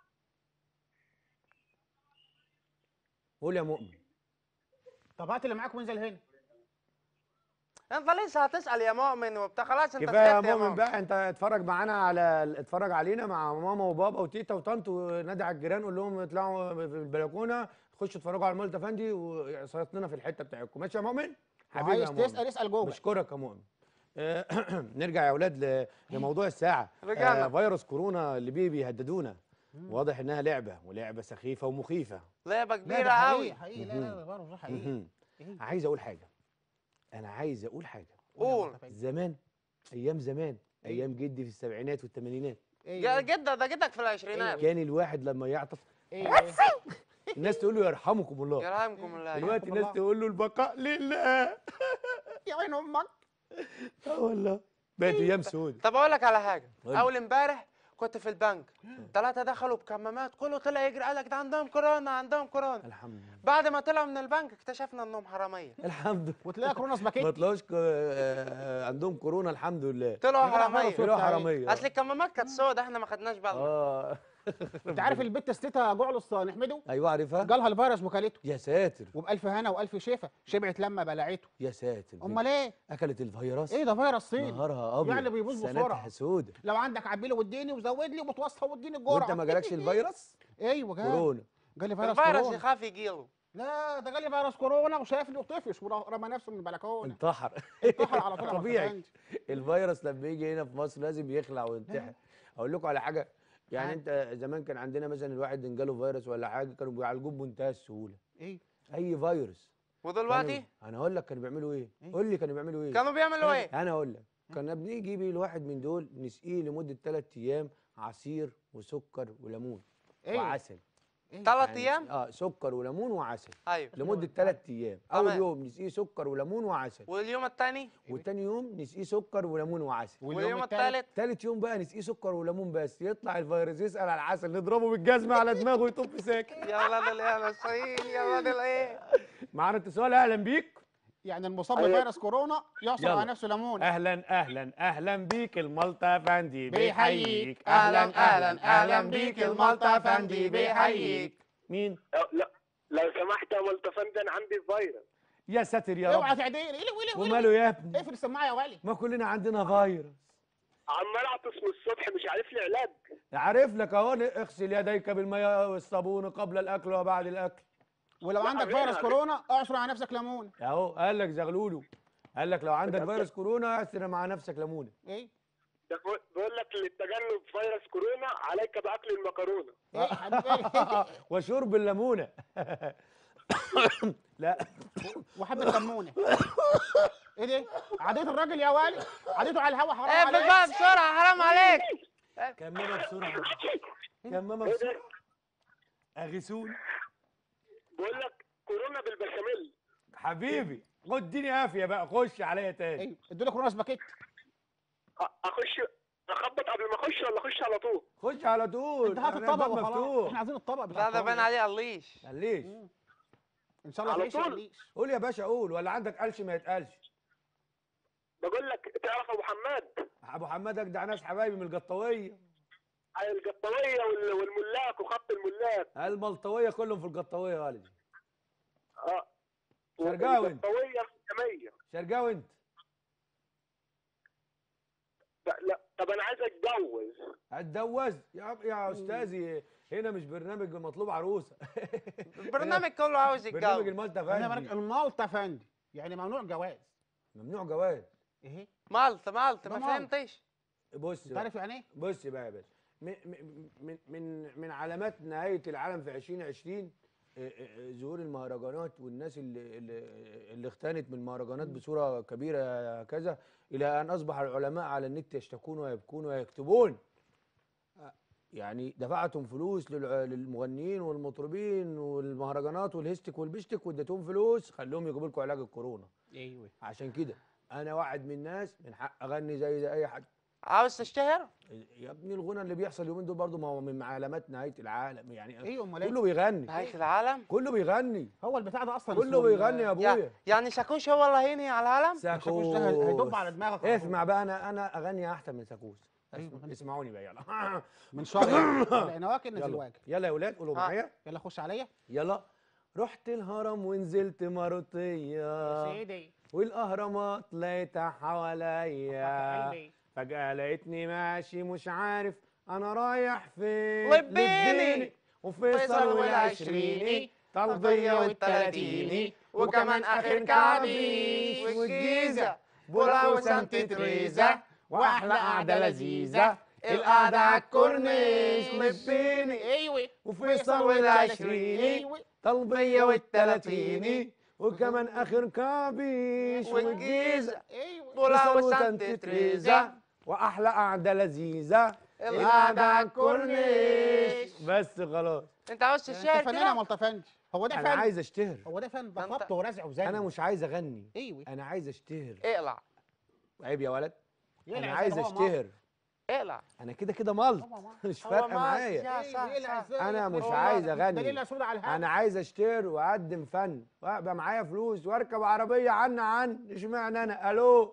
S1: قول يا مؤمن
S2: طب هات اللي معاك وانزل هنا
S3: انت لسه هتسأل يا مؤمن وبتاع خلاص انت
S1: كفايه يا
S3: سكت يا
S1: مؤمن
S3: مؤمن
S1: بقى انت اتفرج معانا على اتفرج علينا مع ماما وبابا وتيتا وطنط ونادي على الجيران قول لهم اطلعوا في البلكونه خشوا اتفرجوا على المولد افندي وصيط لنا في الحته بتاعتكم ماشي يا مؤمن حبيبي يا
S2: عايز
S1: مؤمن
S2: تسال اسال جوه
S1: بشكرك يا مؤمن آه، نرجع يا اولاد ل- لموضوع الساعه
S3: رجعنا.
S1: آه، فيروس كورونا اللي بيه بيهددونا واضح انها لعبه ولعبه سخيفه ومخيفه
S3: لعبة
S2: لا
S3: كبيرة
S2: ده
S3: قوي
S2: حقيقي حقيقي لا لا لا برضه ده حقيقي
S1: مهم.
S2: إيه؟
S1: عايز اقول حاجه انا عايز اقول حاجه
S3: قول.
S1: زمان ايام زمان ايام جدي في السبعينات والثمانينات
S3: جا- جدة ده جدك في العشرينات
S1: كان الواحد لما يعطس
S2: ايه
S1: الناس تقول له يرحمكم الله
S3: يرحمكم الله
S1: دلوقتي
S2: يرحمكم
S1: الناس
S2: الله.
S1: تقول له البقاء لله
S2: يا وين امك
S1: اه والله بقت ايام سود
S3: طب اقول لك على حاجة
S1: قول.
S3: اول امبارح كنت في البنك ثلاثة دخلوا بكمامات كله طلع يجري قال لك ده عندهم كورونا عندهم كورونا
S1: الحمد لله
S3: بعد ما طلعوا من البنك اكتشفنا انهم حرامية
S1: الحمد لله
S2: وتلاقي كورونا
S1: ما
S2: سباكيتي
S1: طلعوش ك- آه، عندهم كورونا الحمد لله
S3: طلعوا
S2: يا جدع
S3: حرامية
S2: فيروس
S1: طلعوا
S2: بتاع إيه؟
S1: حراميه
S3: اصل الكمامات كانت سودة احنا ما خدناش بالنا
S1: اه
S2: انت عارف البت ستها جعلص نحمده
S1: ايوه عارفها
S2: جالها الفيروس وكلته
S1: يا ساتر
S2: وبألف هنا وألف شفا شبعت لما بلعته
S1: يا ساتر
S2: امال ايه
S1: اكلت الفيروس
S2: ايه ده فيروس صيني
S1: نهارها ابيض
S2: يعني بيبوظ
S1: سنتها
S2: بسرعة.
S1: سودة
S2: لو عندك عبيله واديني وزود لي وتوصى واديني الجرعه
S1: وانت ما جالكش الفيروس
S2: ايوه جاي
S1: كورونا
S2: جالي فيروس
S3: الفيروس
S2: كورونا
S3: يخاف يجيله
S2: لا ده جالي فيروس كورونا وشافني وطفش ورمى نفسه من البلكونه
S1: انتحر
S2: انتحر على طول يا
S1: طبيعي
S2: ملتفندي.
S1: الفيروس لما يجي هنا في مصر لازم يخلع وينتحر اقول لكم على حاجه يعني
S2: حاجة.
S1: انت زمان كان عندنا مثلا الواحد ان جاله فيروس ولا حاجه كانوا بيعالجوه بمنتهى السهوله
S2: ايه
S1: اي فيروس
S3: ودلوقتي
S1: كانوا- انا هقول لك كانوا بيعملوا ايه
S2: إيه؟
S1: قول لي كانوا بيعملوا ايه
S3: كانوا بيعملوا ايه؟
S1: انا اقول لك كنا بنيجي بيه الواحد من دول نسقيه لمده ثلاث ايام عصير وسكر وليمون
S2: ايه
S1: وعسل
S3: ثلاث
S1: يعني-
S3: ايام؟
S1: اه سكر وليمون وعسل
S3: ايوه
S1: لمده ثلاث ايام اول
S3: تمام.
S1: يوم نسقيه سكر وليمون وعسل
S3: واليوم الثاني؟
S1: وتاني يوم نسقيه سكر وليمون وعسل
S3: واليوم الثالث؟
S1: تالت يوم بقى نسقيه سكر وليمون بس يطلع الفيروس يسأل على العسل نضربه بالجزمة على دماغه ويطب ساكت
S3: يا ولاد الايه يا نصين يا ولاد الايه
S1: معانا اتصال اهلا بيك
S2: يعني المصاب
S5: أيوة.
S2: بفيروس كورونا يعصر
S1: يلا.
S2: على نفسه ليمون
S1: اهلا اهلا اهلا بيك المالتا فندي
S2: بيحييك.
S3: أهلاً، أهلاً، أهلاً بيك المالتا فندي بيحييك.
S1: مين
S5: لا لو سمحت يا ملتفندي انا عندي فيروس
S1: يا ساتر يا
S2: اوعى
S1: رب
S2: تعديل ايه ويلي ويلي
S1: وماله يا ابني
S2: اقفل السماعه يا ولي
S1: ما كلنا عندنا فيروس
S5: عمال اعطس من الصبح مش عارف لي علاج
S1: عارف لك اهو اغسل يديك بالماء والصابون قبل الاكل وبعد الاكل
S2: ولو
S5: لا،
S2: عندك
S5: علينا،
S2: فيروس
S5: علينا.
S2: كورونا اعصر على نفسك ليمون
S1: اهو قال لك زغلوله قال لك لو عندك فيروس كورونا اعصر مع نفسك ليمونه
S2: ايه
S5: ده بيقول- بيقول لك للتجنب فيروس كورونا عليك باكل المكرونه
S2: ايه يا حبيبي
S1: وشرب الليمونه لا
S2: وحبه كمونه ايه ده عديت الراجل يا ولي عديته على الهوا حرام
S3: اقفل
S2: عليك
S3: بقى بسرعه حرام عليك
S1: كمامه بسرعه كمامه
S5: ايه
S1: بسرعه
S5: ده
S1: اغسون
S5: بيقول لك كورونا بالبشاميل
S1: حبيبي خد اديني قافيه بقى خش عليا تاني
S2: ايه ادوا لك كورونا سباكيت
S5: أ- اخش اخبط قبل ما اخش ولا اخش على طول
S1: خش على طول
S2: انت هات
S1: أنا
S2: الطبق
S1: الباب
S2: وخلاص
S1: مفتوح
S2: احنا عايزين الطبق بتاع
S3: لا ده بان
S2: الكورونا.
S3: عليه قليش
S1: ليش
S2: ان شاء الله
S5: على
S2: تعيش
S5: طول.
S2: وتعيش.
S1: قول يا باشا قول ولا عندك قلش ما يتقالش
S5: بقول لك تعرف ابو حماد
S1: ابو حماد اجدع ناس حبايبي من القطويه
S5: القطويه وال- والملاك وخط الملاك
S1: الملطويه كلهم في القطويه يا والدي
S5: اه
S1: شرقاوي.
S5: القطويه الجميه
S1: شرقاوي انت
S5: لا لا طب انا عايز اتجوز
S1: هتجوز يا يا استاذي هنا مش برنامج مطلوب عروسه
S3: البرنامج كله عاوز
S1: برنامج
S3: يتجوز
S1: المالتا
S2: انا بالك
S1: فندي
S2: المالتا فندي يعني ممنوع جواز
S1: ممنوع جواز
S2: ايه
S3: مالت مالت ما
S2: ده مالت.
S3: فهمتش
S1: بص
S2: انت
S1: بقى.
S2: عارف يعني ايه
S1: بص بقى يا باشا م- م- من من من علامات نهايه العالم في 2020 آه، آه، ظهور المهرجانات والناس اللي اللي, اللي اختنت من المهرجانات بصوره كبيره كذا الى ان اصبح العلماء على النت يشتكون ويبكون ويكتبون آه، يعني دفعتم فلوس للع- للمغنيين والمطربين والمهرجانات والهستك والبشتك واديتهم فلوس خلوهم يجيبوا لكم علاج الكورونا
S2: ايوه
S1: عشان كده انا واحد من الناس من حق اغني زي زي اي حد
S3: عاوز تشتهر
S1: يا ابني الغنى اللي بيحصل اليومين دول برضه ما هو من علامات نهايه العالم يعني
S2: ايوه امال ايه
S1: كله بيغني
S3: نهايه العالم
S1: كله بيغني
S2: هو البتاع ده اصلا
S1: كله
S2: اسمه ال-
S1: بيغني يا
S3: يا-
S1: ابويا
S3: يعني شاكوش هو اللي هينهي على العالم
S2: الشاكوش ده هي- هيدب على دماغك على طول.
S1: اسمع بقى انا انا اغني احسن من ساكوس
S2: أيوة.
S1: اسم- اسمعوني بقى يلا
S2: من شر يعني نواكل نزل
S1: يلا
S2: واجب
S1: يلا يا ولاد قولوا
S3: ها.
S1: معايا
S2: يلا خش عليا
S1: يلا رحت الهرم ونزلت
S2: يا
S1: مرطيه
S2: سيدي
S1: والاهرامات لقيتها حواليا
S2: قلبي.
S1: فجأة لقيتني ماشي مش عارف أنا رايح فين
S3: لبيني.
S1: وفيصل
S3: فيصل
S1: والعشريني
S3: والعشريني
S1: طلبية
S3: والتلاتيني
S1: والتلاتيني
S3: وكمان آخر كعبيش والجيزة بولا وسانت تريزا
S1: وأحلى قعدة لذيذة القعدة على الكورنيش لبيني
S2: ايوه
S1: وفيصل والعشريني
S2: ايوه
S1: طلبية والتلاتيني وكمان آخر كعبيش
S3: والجيزة
S2: ايوه
S3: بولا
S1: فيصل
S3: وسانت تريزا
S1: وأحلى قعدة لذيذة
S3: القعدة على الكورنيش
S1: بس خلاص
S3: انت عاوز تشتهر
S2: انت فنان يا
S3: كده
S2: ملطفنج هو ده
S1: انا
S2: فن
S1: عايز اشتهر
S2: هو ده فن ده
S3: ده انت-
S2: خبط ورزع وزن
S1: انا مش عايز اغني
S2: ايوه
S1: انا عايز اشتهر
S3: اقلع
S1: عيب يا ولد
S2: يقلع
S1: انا
S2: زي
S1: عايز
S2: ما هو
S1: اشتهر
S3: اقلع
S1: انا كده كده ملط
S2: هو ملط.
S1: مش
S3: هو
S1: فارقه
S3: ملط.
S1: معايا
S3: يا
S2: ايوه
S3: صح،
S2: يقلع
S3: صح.
S2: ازاي
S1: أنا
S2: يا
S1: مش
S2: أخي؟
S1: عايز
S2: ده
S1: أغني.
S2: ليلة سودة على الهوا
S1: انا عايز اشتهر واقدم فن وابقى معايا فلوس واركب عربيه عن عن اشمعنى انا الو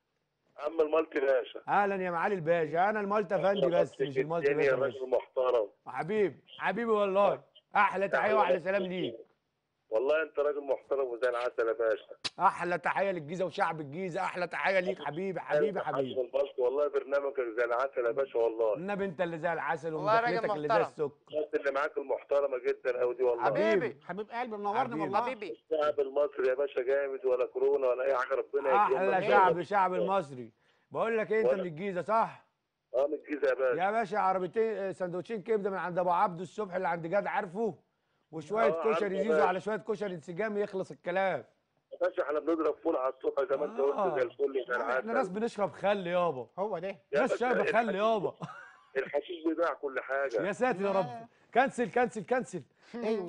S5: عم المالتي باشا
S1: اهلا يا معالي الباشا انا المالتا فندي بس مش المالتا
S5: الدنيا
S1: باشا بس
S5: راجل محترم
S1: حبيبي حبيبي والله احلى تحيه واحلى سلام ليك
S5: والله انت راجل محترم وزي العسل يا باشا
S1: احلى تحيه للجيزه وشعب الجيزه احلى تحيه ليك حبيبي حبيبي حبيبي
S5: حبيبي والله برنامجك زي العسل يا باشا والله
S1: النبي انت اللي زي العسل
S3: والله راجل
S1: ومداخلتك اللي زي
S3: محترم.
S1: السكر
S5: الناس اللي معاك المحترمه جدا قوي دي والله
S3: حبيبي
S2: حبيب قلبي منورني
S1: حبيبي.
S2: والله
S3: حبيبي
S5: الشعب المصري يا باشا جامد ولا كورونا ولا اي حاجه ربنا يكرمك.
S1: احلى شعب شعب المصري بقول لك ايه انت من الجيزه صح
S5: اه من الجيزه يا باشا
S1: يا باشا عربيتين آه، سندوتشين كبده من عند ابو عبده الصبح اللي عند جاد عارفه وشويه
S5: آه، عارفه
S1: كشري
S5: يا
S1: زيزو
S5: باشا.
S1: على شويه كشري انسجام يخلص الكلام
S5: يا باشا احنا بنضرب فول على الصبح زي ما انت قلت زي الفل زي
S1: احنا ناس
S5: العسل
S1: بنشرب خل يابا
S2: هو ده
S5: يا
S1: ناس
S5: باشا
S1: شاربه خل
S5: الحشيش-
S1: يابا
S5: الحشيش بيبيع كل حاجه
S1: يا ساتر يا رب كنسل كنسل كنسل
S2: ايوه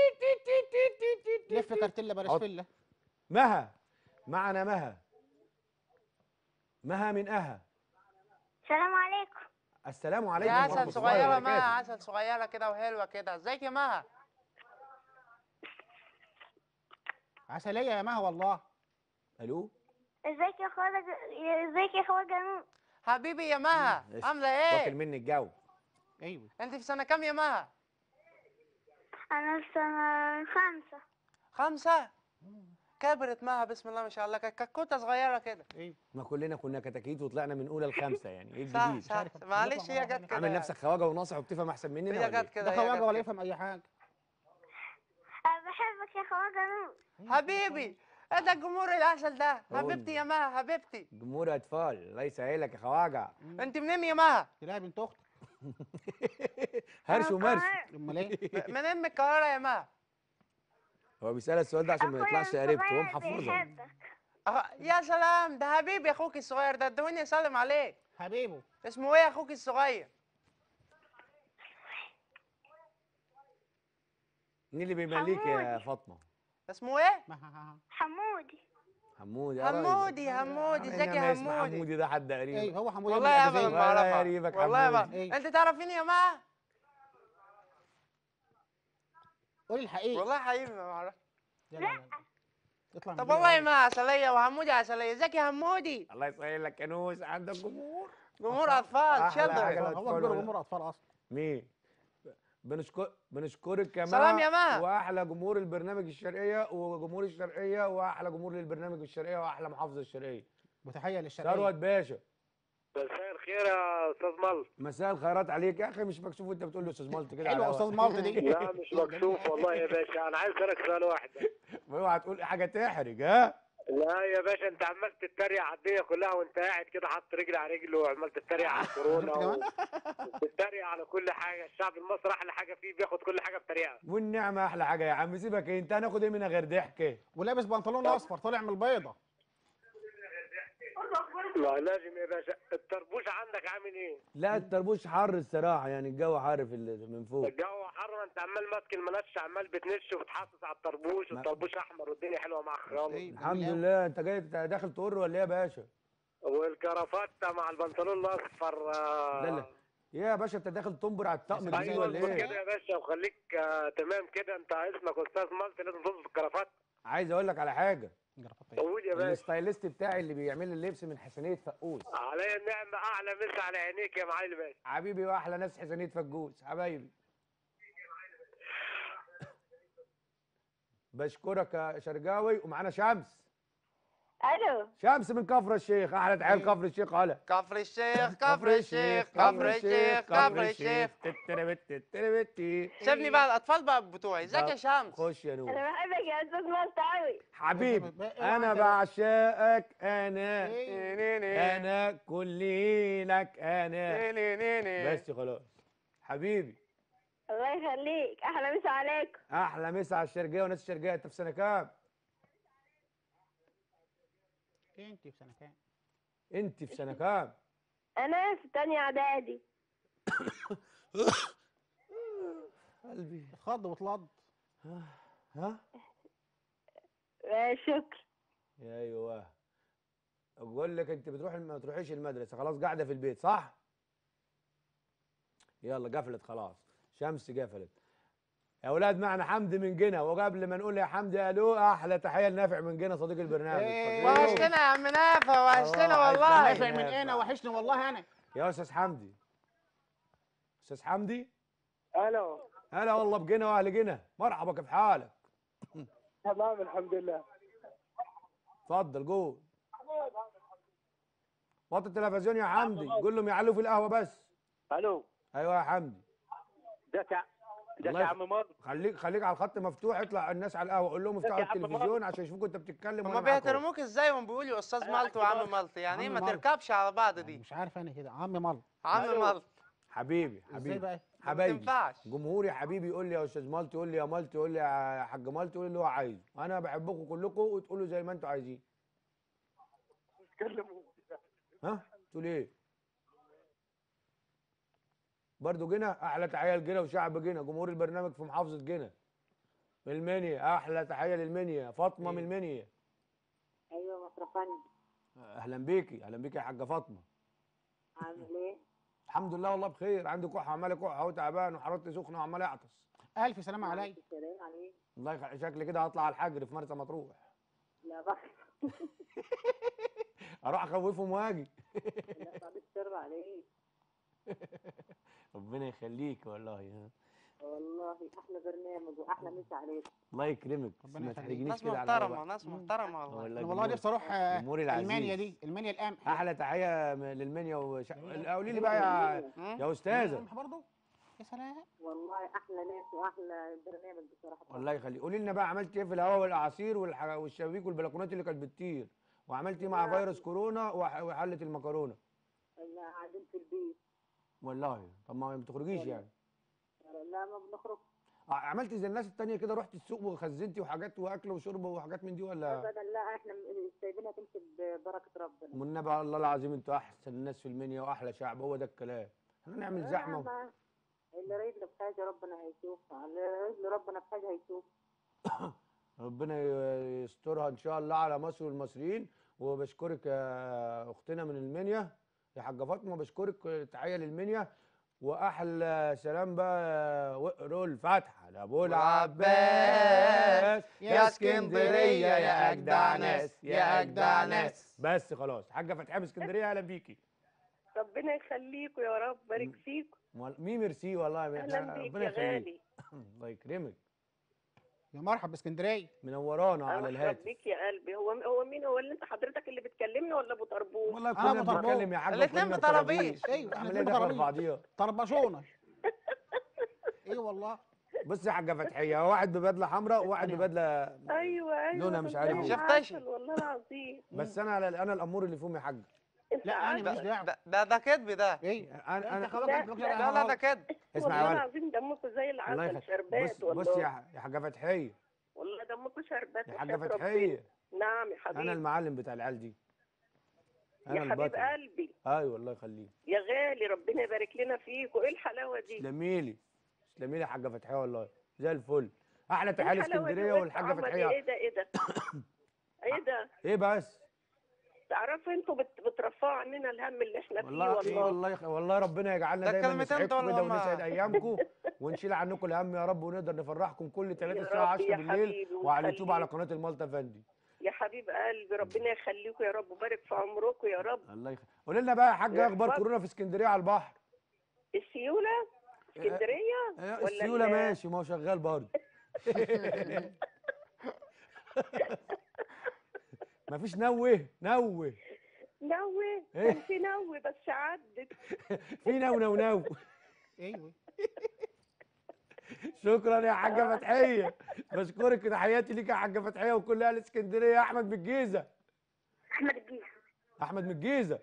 S2: لف كارتيلا بلاش
S1: حط.
S2: فله
S1: مها معنا مها مها من اها
S4: السلام عليكم
S1: السلام
S3: يا
S1: عليكم ورحمه
S3: عسل
S1: الله
S3: صغيره
S1: وبركاته
S3: ما عسل صغيره كده وحلوه كده ازيك يا مها
S2: عسليه يا مها والله
S1: الو
S4: ازيك يا خواجه ازيك يا خواجه نور
S3: حبيبي يا مها
S1: إيش؟
S3: عامله
S1: واكل
S3: ايه
S1: مني الجو
S2: ايوه
S3: انت في سنه كام يا مها
S4: انا في سنه خمسه
S3: خمسه كبرت مها بسم الله ما شاء الله كانت كتكوته صغيره كده
S2: ايوه
S1: ما كلنا كنا كتاكيت وطلعنا من اولى لخمسه يعني ايه
S3: صح
S1: الجديد
S3: صح
S2: عارف.
S3: معلش هي جت كده
S1: عامل نفسك خواجه وناصح وبتفهم احسن مننا
S3: هي
S1: ولا
S3: جت
S1: إيه؟
S3: كده
S2: ده
S3: هي
S2: خواجه
S3: جت
S2: ولا
S3: كده.
S2: يفهم اي حاجه
S4: انا بحبك يا خواجه نور
S3: حبيبي ايه ده الجمهور العسل ده
S1: قول.
S3: حبيبتي يا مها حبيبتي
S1: جمهور اطفال الله يسهلك يا خواجه
S3: انت منين يا مها
S2: تلاقي بنت اختك
S1: هرش ومرش
S2: امال ايه
S3: من ام القاهره يا مها
S1: هو بيسال السؤال ده عشان ما
S4: أخويا
S1: يطلعش قريبته هو
S4: الصغير
S1: محفظه
S4: بيحبك
S3: أخ... يا سلام ده حبيبي اخوك الصغير ده ادوني اسلم عليه
S2: حبيبه
S3: اسمه ايه اخوك الصغير
S1: مين اللي بيمليك يا
S4: حمودي.
S1: فاطمه
S3: اسمه ايه
S2: ما- ها- ها-
S4: حمودي
S1: حمودي يا راجل.
S3: حمودي حمودي ازيك
S1: إنما
S3: يا
S1: اسم
S3: حمودي
S1: حمودي ده حد قريب
S2: ايوه هو حمودي
S3: والله
S2: ابن
S3: ابدا
S2: الأجازية.
S3: ما
S1: ولا
S3: اعرفها
S1: قريبك
S3: والله ما
S1: حمودي.
S2: إيه.
S3: انت تعرفيني يا مها
S2: قولي الحقيقه
S3: والله حبيبي ما اعرف
S2: لا لا لا اطلع من
S3: طب
S2: دي
S3: والله
S2: يا
S3: ما عسليه وحمودي عسليه ازيك يا حمودي
S1: الله يسهلك يا نوس عندك جمهور
S3: جمهور اطفال
S1: أحلى
S3: شدر
S1: حاجة.
S2: هو
S1: الأطفال
S2: كبر
S1: ولا-
S2: جمهور اطفال اصلا
S1: مين بنشكر بنشكرك كمان
S3: سلام يا مها.
S1: واحلى جمهور البرنامج الشرقيه وجمهور الشرقيه واحلى جمهور للبرنامج الشرقيه واحلى محافظه الشرقيه
S2: وتحيه للشرقيه
S1: ثروت باشا
S5: مساء الخير يا استاذ مل
S1: مساء الخيرات عليك يا اخي مش مكسوف وانت بتقول له استاذ مالت كده
S2: حلوه
S1: على
S2: استاذ
S1: الهوا.
S2: مالط دي
S5: لا مش مكسوف والله يا باشا انا عايز اسالك سؤال واحد
S1: اوعى تقول حاجه تحرج ها
S5: لا يا باشا انت عمال تتريق على الدنيا كلها وانت قاعد كده حاطط رجل على رجل وعمال تتريق على الكورونا
S2: كمان؟
S5: وتتريق على كل حاجه الشعب المصري احلى حاجه فيه بياخد كل حاجه بطريقه
S1: والنعمه احلى حاجه يا عم سيبك انت هناخد ايه منها غير ضحك
S2: ولابس بنطلون اصفر طالع من البيضه
S5: لا لازم يا باشا الطربوش عندك عامل ايه؟
S1: لا الطربوش حر الصراحه يعني الجو حر في ال- من فوق
S5: الجو حر انت عمال ماسك المنش عمال بتنش وتحسس على الطربوش
S1: ما-
S5: والطربوش احمر والدنيا حلوه معاك خالص
S2: إيه،
S1: الحمد
S2: جميل أوي.
S1: لله انت جاي داخل تقر ولا ايه يا باشا
S5: والكرافته مع البنطلون الاصفر آه،
S1: لا لا يا باشا انت داخل تنبر على الطقم الجديد
S5: ايوه
S1: ولا
S5: اظبط
S1: ايه
S5: كده يا باشا وخليك آه تمام كده انت اسمك استاذ مالتي لازم تظبط الكرافات
S1: عايز اقول لك على حاجه
S2: جرافات إيه؟
S5: قول يا باشا
S1: الستايلست بتاعي اللي بيعمل لي اللبس من حسنيه فقوس
S5: عليا النعمه اعلى مسا على عينيك يا معالي الباشا
S1: حبيبي واحلى ناس حسنيه فجوس حبايبي بشكرك يا شرقاوي ومعانا شمس
S4: الو
S1: شمس من كفر الشيخ احلى تحيه لكفر الشيخ هلا
S3: كفر الشيخ كفر الشيخ كفر الشيخ كفر الشيخ
S1: تتربت تتربت
S3: سيبني بقى الاطفال بقى بتوعي ازيك يا شمس
S1: خش يا نور
S4: انا بحبك يا استاذ مالت قوي
S1: حبيبي
S2: إيه
S1: انا
S2: وأنت؟
S1: بعشقك انا
S2: إيه؟
S1: انا كلي لك انا بس خلاص حبيبي
S4: الله يخليك احلى مسا عليكم
S1: احلى مسا على الشرقيه وناس الشرقيه انت في سنه كام
S2: إيه انت في سنه كام
S1: انت في سنه كام
S4: انا في تانية اعدادي
S1: قلبي
S2: اتخض واتلض
S1: ها
S4: آه، شكرا
S1: ايوه اقول لك انت بتروح ما تروحيش المدرسه خلاص قاعده في البيت صح يلا قفلت خلاص شمس قفلت يا اولاد معنا حمدي من جنة وقبل ما نقول يا حمدي الو احلى تحيه لنافع من جنة صديق البرنامج
S2: إيه.
S1: فاكرينه؟
S3: وحشتنا يا عم نافع وحشتنا
S1: والله
S3: والله
S2: نافع من انا وحشني والله انا
S1: يا استاذ حمدي استاذ حمدي
S5: الو
S1: هلا والله بجنة واهل جنة مرحبا كيف حالك
S5: تمام الحمد لله
S1: اتفضل جول وطي التلفزيون يا حمدي قول لهم يعلوا في القهوه بس
S5: الو
S1: ايوه يا حمدي
S5: ازيك يا ازيك
S1: الله
S5: يا
S1: يخ-
S5: عم مر
S1: خليك خليك على الخط مفتوح اطلع الناس على القهوه قول لهم افتحوا
S5: يا عم
S1: التلفزيون عشان يشوفوك انت بتتكلم
S3: هما
S1: وأنا معاك أهو.
S3: بيحترموك ازاي وهم بيقولوا استاذ مالط وعم مالط يعني ايه
S2: عم
S3: ما
S2: مالط.
S3: تركبش على بعض دي
S2: مش عارف انا كده عمي مال
S3: عم
S5: أيوه.
S3: مالط
S1: حبيبي
S2: ازاي
S1: حبيبي
S2: بقى
S1: حبايبي
S3: تنفعش.
S1: جمهوري حبيبي يقول لي يا استاذ مالتي يقول لي يا مالتي يقول لي يا حاج مالتي يقول لي اللي هو عايزه انا بحبكم كلكم وتقولوا زي ما انتوا عايزين
S5: تكلموا
S1: ها تقول ايه برضو جنة احلى تحيه لجنة وشعب جنة جمهور البرنامج في محافظه جنة من المنيا احلى تحيه للمنيا فاطمه من المنيا
S6: ايوه مصرفني
S1: اهلا بيكي اهلا بيكي يا حاجه فاطمه
S6: عامل ايه؟
S1: الحمد لله والله بخير عندي كحه عمال كحه اهو تعبان وحرارتي سخنه وعمال اعطس
S2: الف سلامه عليك
S6: سلام عليك
S1: الله يخ... شكلي كده هطلع على الحجر في مرسى مطروح
S6: لا بقى
S1: اروح اخوفهم واجي
S6: لا بعد الشر عليك
S1: ربنا يخليك والله
S6: والله احلى برنامج واحلى مسا عليك
S1: الله يكرمك بس
S2: ربنا
S1: ما
S2: يخليك.
S1: تحرجنيش
S3: ناس
S1: كده على
S3: محترمه
S1: الهوا.
S3: ناس محترمه والله
S2: انا والله
S1: جمهور-
S2: نفسي اروح آه،
S1: جمهوري العزيز
S2: المانيا دي المانيا القمح
S1: احلى تحيه م- للمنيا وش... قولي لي بقى يا
S3: مم.
S1: يا استاذه
S2: القمح برضه يا سلام
S6: والله احلى ناس واحلى برنامج بصراحه
S1: الله يخليك قولي لنا بقى عملت ايه في الهواء والاعاصير والح... والشبابيك والبلكونات اللي كانت بتطير وعملت ايه مع فيروس كورونا وح... وحله المكرونه
S6: لا قاعدين في البيت
S1: والله طب ما بتخرجيش يعني
S6: لا ما بنخرج
S1: ع- عملتي زي الناس التانية كده رحت السوق وخزنتي وحاجات واكل وشرب وحاجات من دي ولا
S6: ابدا لا احنا م- سايبينها تمشي ببركه ربنا
S1: والنبي على الله العظيم انتوا احسن الناس في المنيا واحلى شعب هو ده الكلام احنا نعمل زحمه و...
S6: ما- اللي رايد له بحاجه ربنا هيشوفها اللي رايد له ربنا بحاجه هيشوف
S1: ربنا ي- يسترها ان شاء الله على مصر والمصريين وبشكرك يا اختنا من المنيا يا حاجه فاطمه بشكرك تحيه للمنيا واحلى سلام بقى وقروا الفاتحه لابو العباس
S3: يا اسكندرية يا أجدع ناس، يا أجدع ناس.
S1: بس خلاص حاجه فتحيه من اسكندريه اهلا بيكي
S4: ربنا يخليكوا يا رب بارك فيكم
S1: مال- مي ميرسي والله
S4: اهلا بيك
S1: ربنا
S4: يا
S1: يخليك
S4: غالي
S1: الله يكرمك
S2: يا مرحب باسكندريه
S1: منورانا على
S4: اهلا
S1: الهاتف
S4: بيك يا قلبي هو هو مين هو اللي انت حضرتك اللي بتكلمني ولا ابو طربوش
S1: والله
S2: أنا
S1: كلنا
S2: أبو طربوش.
S1: بنتكلم يا حاجه
S3: الاتنين
S1: وكلنا
S3: بطرابيش.
S1: بطرابيش.
S2: ايوه احنا
S1: عامل ايه
S2: اتنين
S1: داخله في
S2: طرابيش.
S1: بعضيها
S2: طربشونا ايه والله
S1: بص يا حاجه فتحيه واحد ببدله حمراء وواحد ببدله
S4: ايوه ايوه
S1: لونها مش
S4: ده
S1: عارف
S4: زي
S1: ايه.
S3: شفتش؟
S4: العسل، والله العظيم
S1: بس انا انا الامور اللي فيهم يا حاج
S4: انت
S2: لا انا
S4: عارف
S2: ماليش دعوه
S3: ده ده ده كدب ده
S2: ايه
S1: انا
S2: انت
S1: انا
S2: خلاص
S4: لا،
S2: انت بتقول
S4: لا،
S3: لا لا ده
S2: على
S3: كدب
S1: اسمع
S4: والله
S1: يا ولد
S4: العظيم دمكم زي
S1: الله
S4: العسل
S1: يخليك
S4: شربات
S1: بص
S4: والله
S1: بص يا يا حاجه فتحيه
S4: والله دمكم شربات
S1: يا حاجه
S4: وحياة ربنا.
S1: فتحيه
S4: نعم يا حبيبي
S1: انا المعلم بتاع العيال دي انا
S4: يا حبيب
S1: البطل
S4: قلبي
S1: ايوه الله يخليك
S4: يا غالي ربنا يبارك لنا فيك وايه الحلاوه دي
S1: تسلمي لي تسلمي لي يا حاجه فتحيه والله زي الفل احلى تحيه
S4: إيه الحلاوة دي
S1: لاسكندريه
S4: وإنت
S1: والحاجه
S4: عمري؟
S1: فتحيه
S4: ايه ده ايه ده ايه ده
S1: ايه بس
S4: تعرفوا انتوا بت... بترفعوا عننا الهم اللي احنا فيه
S1: والله
S4: والله
S1: والله يخ... والله ربنا يجعلنا
S3: ده
S1: دايما
S3: كلمتين
S1: نسعدكم
S3: دول
S1: كده
S3: هما-
S1: ونسعد ايامكم ونشيل عنكم الهم يا رب ونقدر نفرحكم كل 3
S4: يا
S1: الساعه
S4: رب
S1: 10
S4: يا
S1: بالليل
S4: حبيبي
S1: وعلى اليوتيوب على
S4: وخليك.
S1: قناه المالتا فندي
S4: يا حبيب قلبي ربنا يخليكم يا رب وبارك في عمركم يا رب
S1: الله يخليك قول لنا بقى يا حاج
S4: يا
S1: اخبار
S4: رب.
S1: كورونا في اسكندريه على البحر
S4: السيوله اسكندريه
S1: آه،
S4: ولا
S1: السيوله
S4: ال-
S1: ماشي ما هو شغال برضه مفيش نوه نوه
S4: نوي
S1: إيه؟
S4: كان في نوي بس عدت
S1: في نو نو نو
S2: ايوه
S1: شكرا يا حاجه فتحيه بشكرك تحياتي ليك يا حاجه فتحيه وكل اهل اسكندريه احمد من الجيزه
S4: احمد الجيش
S1: احمد من الجيزه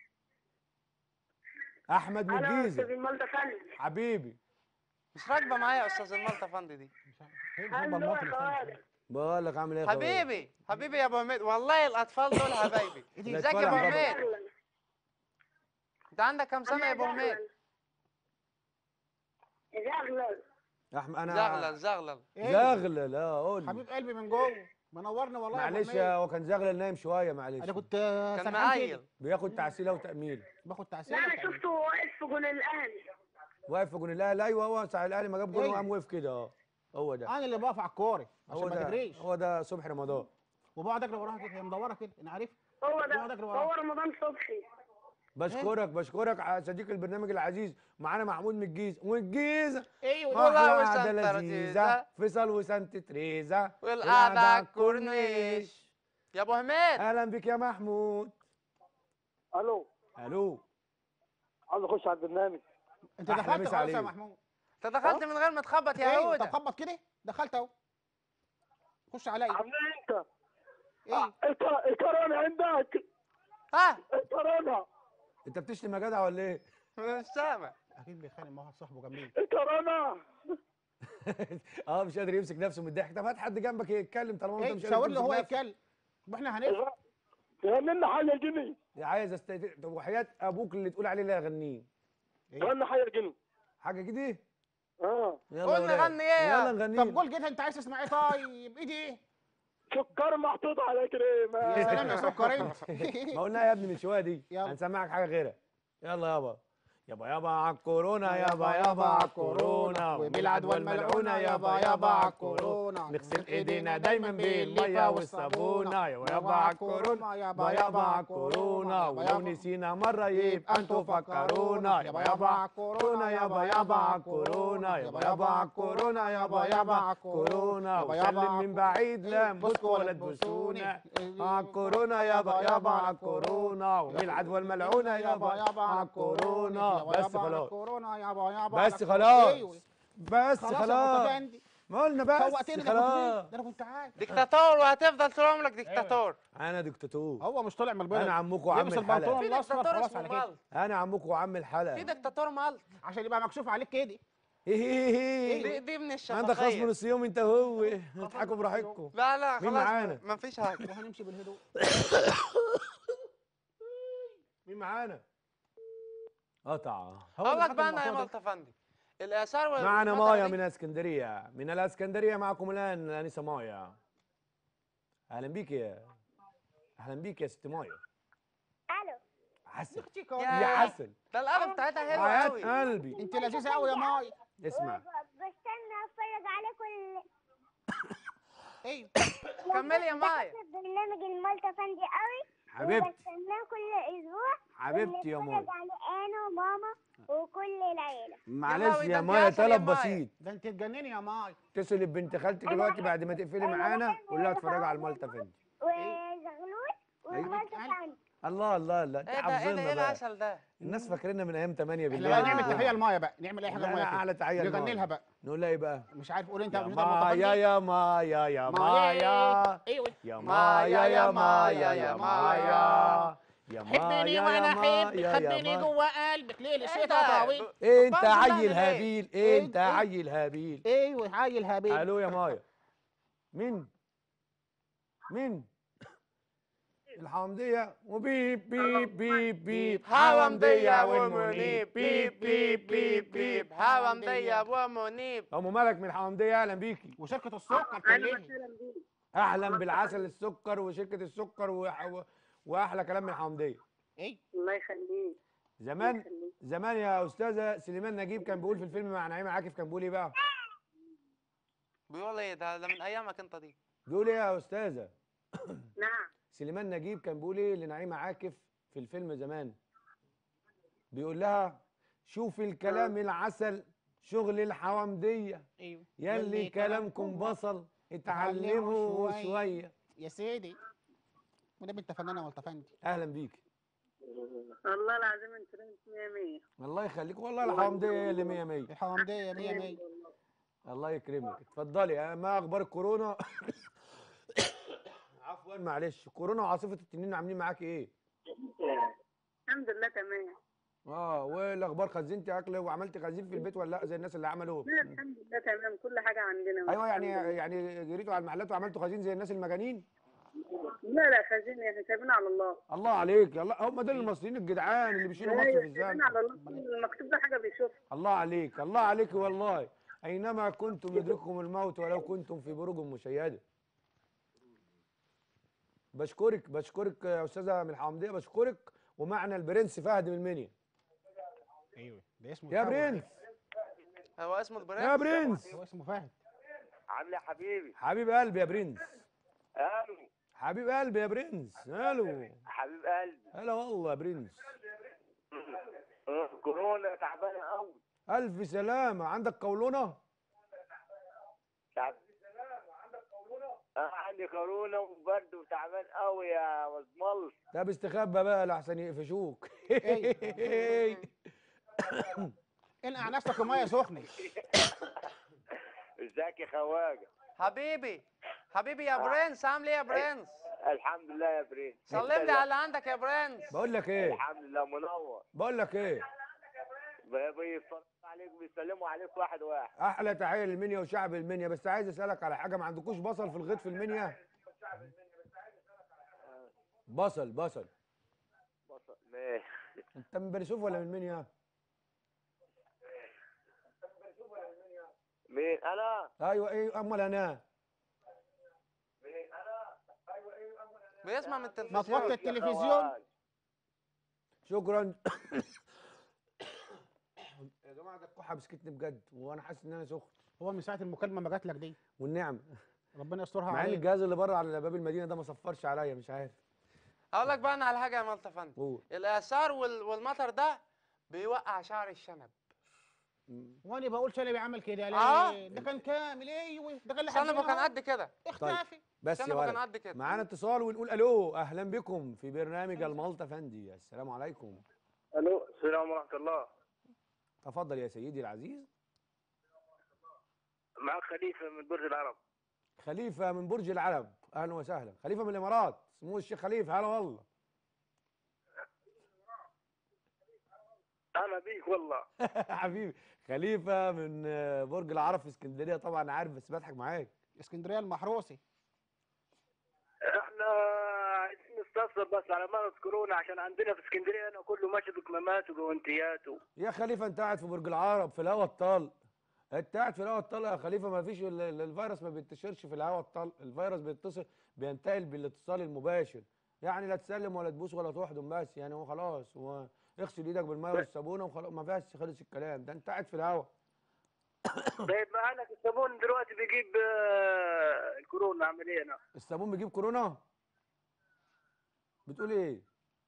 S1: احمد من الجيزه
S4: المالده فندم
S1: حبيبي
S3: مش راكبه معايا يا استاذ المالطه فندي دي
S4: هلو يا خالد
S1: بقول لك عامل ايه يا خويا؟
S3: حبيبي حبيبي يا ابو حميد والله الاطفال دول حبايبي
S1: دي؟
S3: ازيك يا ابو
S1: الأطفال يا
S3: حميد انت عندك كام سنه يا ابو حميد
S4: زغلل
S1: احمد انا
S3: زغلل زغلل
S1: زغلل اه قول لي.
S2: حبيب قلبي من جوه منورني والله يا أبو
S1: معلش
S2: حميد.
S1: هو كان زغلل نايم شويه معلش
S2: انا كنت آه،
S3: كان
S2: سرحان
S3: مقايل
S2: كده
S1: بياخد تعسيله وتاميل
S2: باخد
S4: لا
S2: تعسير
S4: انا شفته واقف في جون الاهلي
S1: واقف في جون الاهلي ايوه هو ساعه الاهلي ما جاب جول
S2: إيه؟
S1: وقام وقف كده اه هو ده
S2: انا اللي بقف على الكوره عشان
S1: هو
S2: ما
S1: ده
S2: تجريش
S1: هو ده صبحي رمضان
S2: وبقعد اجري وراها كده هي مدوره كده انا عارف
S4: هو
S2: يقعد
S4: ده
S2: يجري وراه.
S4: هو رمضان صبحي
S1: بشكرك بشكرك على صديق البرنامج العزيز معانا محمود من الجيزه والجيزه
S2: ايوه
S3: والله
S1: أحلى
S3: وسانتا
S1: قعدة
S3: لذيذة.
S1: لذيذة فيصل وسانت تريزا
S3: والقعدة على الكورنيش يا ابو حميد
S1: اهلا بك يا محمود
S5: الو
S1: الو
S5: عاوز اخش على البرنامج
S2: انت
S1: أحلى
S2: دخلت
S1: مسا
S2: خلاص يا
S1: عليك.
S2: محمود
S3: انت دخلت من غير ما تخبط يا
S2: ايوه
S3: هوده
S2: طب خبط كده دخلت اهو خش عليا
S5: عامل ايه انت؟
S2: ايه
S5: الكر- الكورونا عندك
S3: ها
S5: الكورونا
S1: انت بتشتم يا جدع ولا ايه
S3: مش سامع
S2: اكيد بيتخانق مع واحد صاحبه جنبيه
S5: الكورونا
S1: اه مش قادر يمسك نفسه من الضحك طب هات حد جنبك يتكلم طالما انت
S2: ايه
S1: مش قادر
S2: شاور له
S1: تمسك
S2: هو
S1: نفسك.
S2: يتكلم واحنا هنفهم
S5: غني لنا حاجه جني
S1: عايز استيت... طب وحياه ابوك اللي تقول عليه لا اغنيه
S5: غني حاجه جني
S1: حاجه كده
S5: اه
S1: يلا
S3: قول
S1: ورايا.
S3: نغني ايه؟
S1: يلا نغني
S2: طب قول كده انت عايز تسمع ايه طيب ايه دي
S5: سكر محطوط على كريمه
S2: يا سلام يا سكر انت
S1: ما قلناها يا ابني من شويه دي
S2: يلا.
S1: هنسمعك حاجه غيرها يلا يابا يابا يابا على الكورونا يابا يابا على الكورونا
S2: وبالعدوى الملعونة يابا يابا على الكورونا
S1: نغسل ايدينا دايما بالميه والصابونه يابا يابا على الكورونا يابا يابا على الكورونا ولو نسينا مره يبقى انتوا فكرونا يابا يابا على الكورونا يابا يابا على الكورونا يابا يابا على الكورونا يابا يابا على الكورونا وسلم من بعيد لا نبوسكوا ولا تبوسونا على الكورونا يابا يابا على الكورونا ومن العدوى الملعونه يابا يابا على الكورونا بس خلاص
S2: كورونا يابا يابا
S1: بس
S2: على-
S1: خلاص
S2: أيوة.
S1: بس
S2: خلاص يا
S1: خلاص
S2: متفندي.
S1: ما قلنا بس
S2: فوقتني ده كنت
S1: خلاص
S2: ده انا كنت عارف
S3: ديكتاتور وهتفضل طول عمرك ديكتاتور
S1: انا دكتاتور
S2: هو مش طالع من البلد
S1: انا عمكم وعم
S2: لبس
S1: الحلقه
S2: البنطلون
S3: في
S2: الاصفر
S3: ديكتاتور
S2: خلاص
S3: اسمه
S2: على كده
S3: مال
S1: انا عمكم وعم
S3: في
S1: الحلقه
S3: ديكتاتور مال
S2: عشان يبقى مكشوف عليك كده
S3: دي, دي من
S1: عندك خصم
S3: الشفافية
S1: نص يوم انت هو اضحكوا براحتكم
S3: لا لا
S1: مين
S3: خلاص
S1: معانا؟
S3: ما فيش حاجة
S2: وهنمشي بالهدوء
S1: مين معانا قطع
S3: اقول لك بقى انا يا مالطا فندي الاثار وال-
S1: معنا
S3: والمطر
S1: مايا
S3: دي-
S1: من اسكندريه من الاسكندريه معكم الان الانسه مايا اهلا بيك يا اهلا بيك يا ست مايا
S4: الو
S1: عسل
S3: يا-
S1: يا عسل
S3: ده القلم بتاعتها حلوة
S1: حياة
S3: قوي
S1: قلبي
S2: انت لذيذه قوي يا ماي
S1: اسمع
S4: بستنى اتفرج عليكم ال-
S2: ايوه
S3: كملي يا مايا
S4: بحب برنامج المالتا فندي قوي
S1: حبيبتي
S4: وبستناه كل اسبوع
S1: حبيبتي يا مايا
S4: بنتفرج عليه انا وماما وكل العيله
S1: معلش
S3: لهوي،
S1: يا
S3: ده انت
S1: مايا
S3: عسل يا
S1: طلب
S3: مايا.
S1: بسيط
S2: ده انت تجنني يا ماي
S1: اتصل ببنت خالتك دلوقتي بعد ما تقفلي معانا قول لها اتفرجي على المالتا فندي
S4: وزغلول والمالتا فندي
S1: الله الله الله انت
S3: ايه ده ايه ده
S1: حافظيننا
S3: ايه
S1: بقى
S3: العسل ده
S1: الناس فاكريننا من ايام 8
S2: احنا
S1: بالليل
S2: بقى نعمل
S1: كده.
S2: تحيه لمايا بقى نعمل اي حاجه
S1: لا،
S2: لمايا
S1: لا،
S2: كده.
S1: اعلى تحيه
S2: نغني
S1: لمايا.
S2: لها بقى
S1: نقول لها ايه بقى
S2: مش عارف قول انت
S1: يا
S2: مش انت
S1: مايا
S2: المتفندي؟
S1: يا مايا يا مايا
S2: ايوه
S1: يا
S3: مايا يا مايا يا
S1: مايا يا
S2: حبني
S1: مايا
S2: وانا
S1: يا
S2: احبك
S1: مايا يا
S2: خبيني
S1: مايا.
S2: جوه قلبك ليه
S3: ايه
S2: لسيتها
S3: ده؟
S2: طويل
S1: انت
S3: برضه
S1: عيل
S3: نعمل ايه؟
S1: هابيل
S2: إيه؟
S1: انت
S2: إيه؟
S1: عيل هابيل
S2: ايوه عيل هبيل
S1: الو يا مايا مين مين الحمدية وبيب بيب بيب بيب
S3: حوامدية ومنيب بيب بيب بيب بيب حوامدية ومنيب
S1: ام مالك من الحمدية اهلا بيكي
S2: وشركه السكر كلها
S1: اهلا بالعسل السكر وشركة السكر وح- واحلى كلام من الحمدية
S2: ايه
S6: الله يخليك
S1: زمان زمان يا استاذة سليمان نجيب كان بيقول في الفيلم مع نعيم عاكف كان بيقول ايه بقى
S3: بيقول ايه ده ده من ايامك انت دي
S1: بيقول ايه يا استاذة
S6: نعم
S1: سليمان نجيب كان بيقول ايه لنعيمة عاكف في الفيلم زمان بيقول لها شوفي الكلام العسل شغل الحوامدية
S2: ايوه
S1: يلي كلامكم بصل اتعلموا
S2: شوية.
S1: شوية
S2: يا سيدي وده بنت فنانه والتفندي
S1: اهلا بيك
S6: والله العظيم انت رمت 100 100
S1: الله يخليك والله الحوامدية هي اللي مية مية
S2: الحوامديه 100 100
S1: الله يكرمك اتفضلي اه، ما اخبار الكورونا عفوا معلش كورونا وعاصفة التنين عاملين معاك ايه
S6: الحمد لله تمام
S1: اه والاخبار خزنتي اكل وعملتي خزين في البيت ولا لا زي الناس اللي عملوا
S6: لا الحمد لله تمام كل حاجه عندنا
S1: ايوه يعني
S6: الحمد لله.
S1: يعني جريتوا على المحلات وعملتوا خزين زي الناس المجانين
S6: لا لا خزين احنا سايبين على الله
S1: الله عليك الله هم دول المصريين الجدعان اللي بيشيلوا مصر
S6: ايوه
S1: في
S6: سايبين
S1: الزمن
S6: على الله المكتوب ده حاجه بيشوفها
S1: الله عليك الله عليك والله اينما كنتم يدرككم الموت ولو كنتم في بروج مشيده بشكرك بشكرك يا استاذه من الحمديه بشكرك ومعنا البرنس فهد من المنيا
S2: ايوه ده اسمه
S1: يا
S2: الفهد.
S1: برنس
S3: هو اسمه البرنس
S1: يا برنس
S2: هو اسمه فهد
S5: عامل ايه يا حبيبي
S1: حبيب قلبي يا برنس
S5: الو
S1: حبيب قلبي يا برنس الو
S5: حبيب قلبي
S1: هلا والله يا برنس
S5: آه، كورونا تعبانه قوي
S1: الف سلامه عندك قولونه
S5: تعب آه، عندي كورونا وبرد وتعبان قوي يا مزمل
S1: طب استخبى بقى لحسن يقفشوك
S2: انقع نفسك في ميه سخنه
S5: ازيك يا خواجه
S3: حبيبي حبيبي يا برنس عامل ايه يا برنس
S5: الحمد لله يا برنس
S3: سلم لي على اللي عندك يا برنس
S1: بقول لك ايه
S5: الحمد لله منور
S1: بقول لك ايه
S5: بيتفرجوا عليك بيسلموا عليك واحد واحد
S1: احلى تحيه للمنيا وشعب المنيا بس عايز اسالك على حاجه ما عندكوش بصل في الغيط في المنيا بصل بصل
S5: بصل ماشي
S1: انت من بني سويف ولا من المنيا
S5: مين انا
S1: ايوه ايه امال انا
S3: بيسمع من
S2: ما
S3: التلفزيون
S2: توطي التلفزيون
S1: شكرا يا جماعه ده الكحه مسكتني بجد وانا حاسس ان انا سخن
S2: هو من ساعه المكالمه ما جات لك دي
S1: والنعم
S2: ربنا يسترها
S1: مع ان
S2: عليك
S1: الجهاز اللي بره على باب المدينه ده ما صفرش عليا مش عارف
S3: اقول لك بقى انا على حاجه يا مالطا فندم
S1: قول
S3: الاعصار وال- والمطر ده بيوقع شعر الشنب
S2: وانا بقول شلبي عمل كده ليه
S3: آه.
S2: ده كان كامل ايوه ده كان لحد
S3: شنبه كان
S2: هنا
S3: قد كده
S2: اختفي
S1: بس يا
S3: شنبه كان
S1: ولد
S3: قد كده
S1: معانا اتصال ونقول الو اهلا بكم في برنامج المالطا فندي السلام عليكم
S5: الو السلام ورحمه الله
S1: تفضل يا سيدي العزيز
S5: معك خليفه من برج العرب
S1: خليفه من برج العرب اهلا وسهلا خليفه من الامارات سمو الشيخ خليفه هلا والله
S5: انا بيك والله
S1: حبيبي خليفه من آه، برج العرب في اسكندريه طبعا عارف بس بضحك معاك
S2: اسكندريه المحروسي
S5: احنا عايزين نستفسر بس على مرض كورونا عشان عندنا في اسكندريه هنا كله ماشي بكمامات وجوانتيات و...
S1: يا خليفه انت قاعد في برج العرب في الهواء الطلق انت قاعد في الهواء الطلق يا خليفه ما فيش ال- ال- الفيروس ما بينتشرش في الهواء الطلق الفيروس بيتصل بينتقل بالاتصال المباشر يعني لا تسلم ولا تبوس ولا تحضن بس يعني هو خلاص هو اغسل ايدك بالميه والصابونه وخلاص ما فيهاش خلص الكلام ده انت قاعد في الهواء
S5: طيب معانا الصابون دلوقتي بيجيب آه، الكورونا عامل ايه هنا؟
S1: الصابون بيجيب كورونا بتقول ايه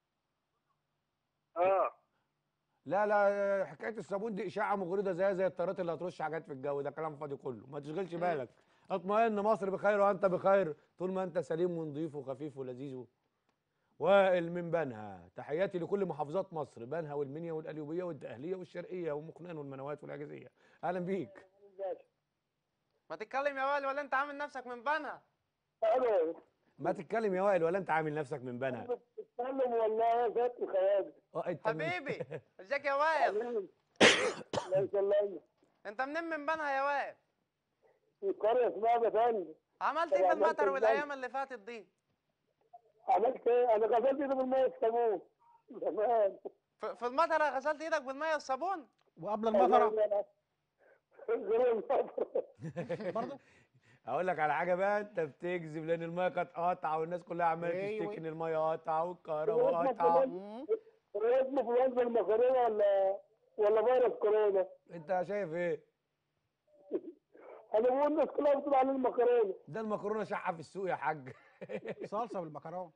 S5: اه
S1: لا لا حكايه الصابون دي اشاعه مغرضه زي زي الطيارات اللي هترش حاجات في الجو ده كلام فاضي كله ما تشغلش بالك اطمئن مصر بخير وانت بخير طول ما انت سليم ونظيف وخفيف ولذيذ و- وائل من بنها تحياتي لكل محافظات مصر بنها والمنيا والقليوبيه والدقهليه والشرقيه ومقنان والمنوات والاجازيه اهلا بيك
S3: ما تتكلم يا وائل ولا انت عامل نفسك من بنها
S5: الو
S1: ما تتكلم يا وائل ولا انت عامل نفسك من بنها
S5: بتتكلم والله يا ذات الخيال
S1: اه انت من-
S3: حبيبي ازيك يا وائل
S5: الله يسلمك
S3: انت منين من بنها يا وائل
S5: في قريه اسمها بفندم
S3: عملت ايه في
S5: عملت
S3: المطر
S5: ازاي؟
S3: والايام اللي فاتت دي
S5: عملت ايه؟ انا غسلت ايدي بالميه والصابون زمان
S3: في في المطر غسلت ايدك بالميه والصابون
S2: وقبل المطره
S5: غير المطر
S2: برضه
S1: اقول لك على حاجه بقى انت بتكذب لان الميه كانت قاطعه والناس كلها عماله
S2: أيوة.
S1: تشتكي ان الميه قاطعه والكهرباء قاطعه
S2: مم.
S5: هو اسمه فلوزا المكرونه ولا ولا فيروس كورونا؟
S1: انت شايف ايه
S5: انا بقول الناس كلها بتقول عليه المكرونه
S1: ده المكرونه شحه في السوق يا حاج
S2: صلصه بالمكرونه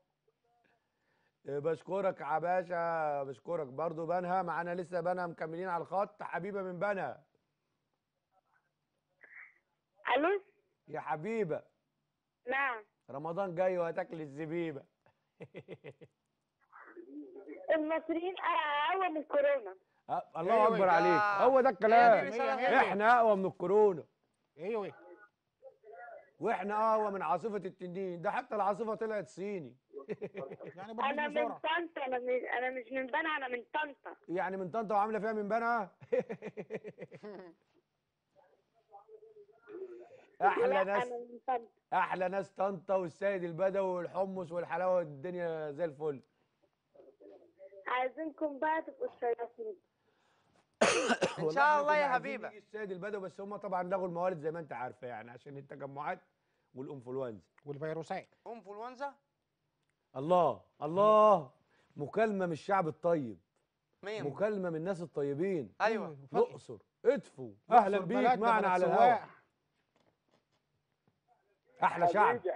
S1: بشكرك يا باشا بشكرك برضو بنها معانا لسه بنها مكملين على الخط حبيبه من بنها
S4: الو
S1: يا حبيبه
S4: نعم
S1: رمضان جاي وهتاكل الزبيبه
S4: المصريين اقوى من كورونا
S1: أه، الله
S2: أيوة
S1: اكبر
S3: يا-
S1: عليك هو ده
S3: هي دي
S1: الكلام
S3: رسالة
S2: هي-
S3: حلوة.
S1: احنا اقوى من الكورونا
S2: ايوه
S1: واحنا اقوى من عاصفه التنين ده حتى العاصفه طلعت صيني
S2: يعني
S4: انا
S2: بتجيب
S4: من
S2: بسرعه
S4: طنطا انا مش انا مش من بنها انا من طنطا
S1: يعني من طنطا وعامله فيها من بنها احلى
S4: لا
S1: ناس
S4: انا من طنطا
S1: احلى ناس طنطا والسيد البدوي والحمص والحلاوه الدنيا زي الفل
S4: عايزينكم بقى تبقوا الشياطين
S3: ان
S1: والله
S3: شاء
S1: إحنا
S3: الله
S1: كنا
S3: يا
S1: عايزين
S3: حبيبه
S1: نيجي السيد البدوي بس هم طبعا لغوا الموالد زي ما انت عارفه يعني عشان التجمعات والانفلونزا
S2: والفيروسات
S3: انفلونزا
S1: الله الله مكالمه من الشعب الطيب
S3: مين
S1: مكالمه من الناس الطيبين
S3: ايوه
S1: الاقصر ادفوا اهلا
S2: الأقصر
S1: بيك
S2: بلدنا
S1: معنا
S2: بلد
S1: على
S2: سواح.
S1: الهواء احلى شعب
S5: حبيبي حبيبي يا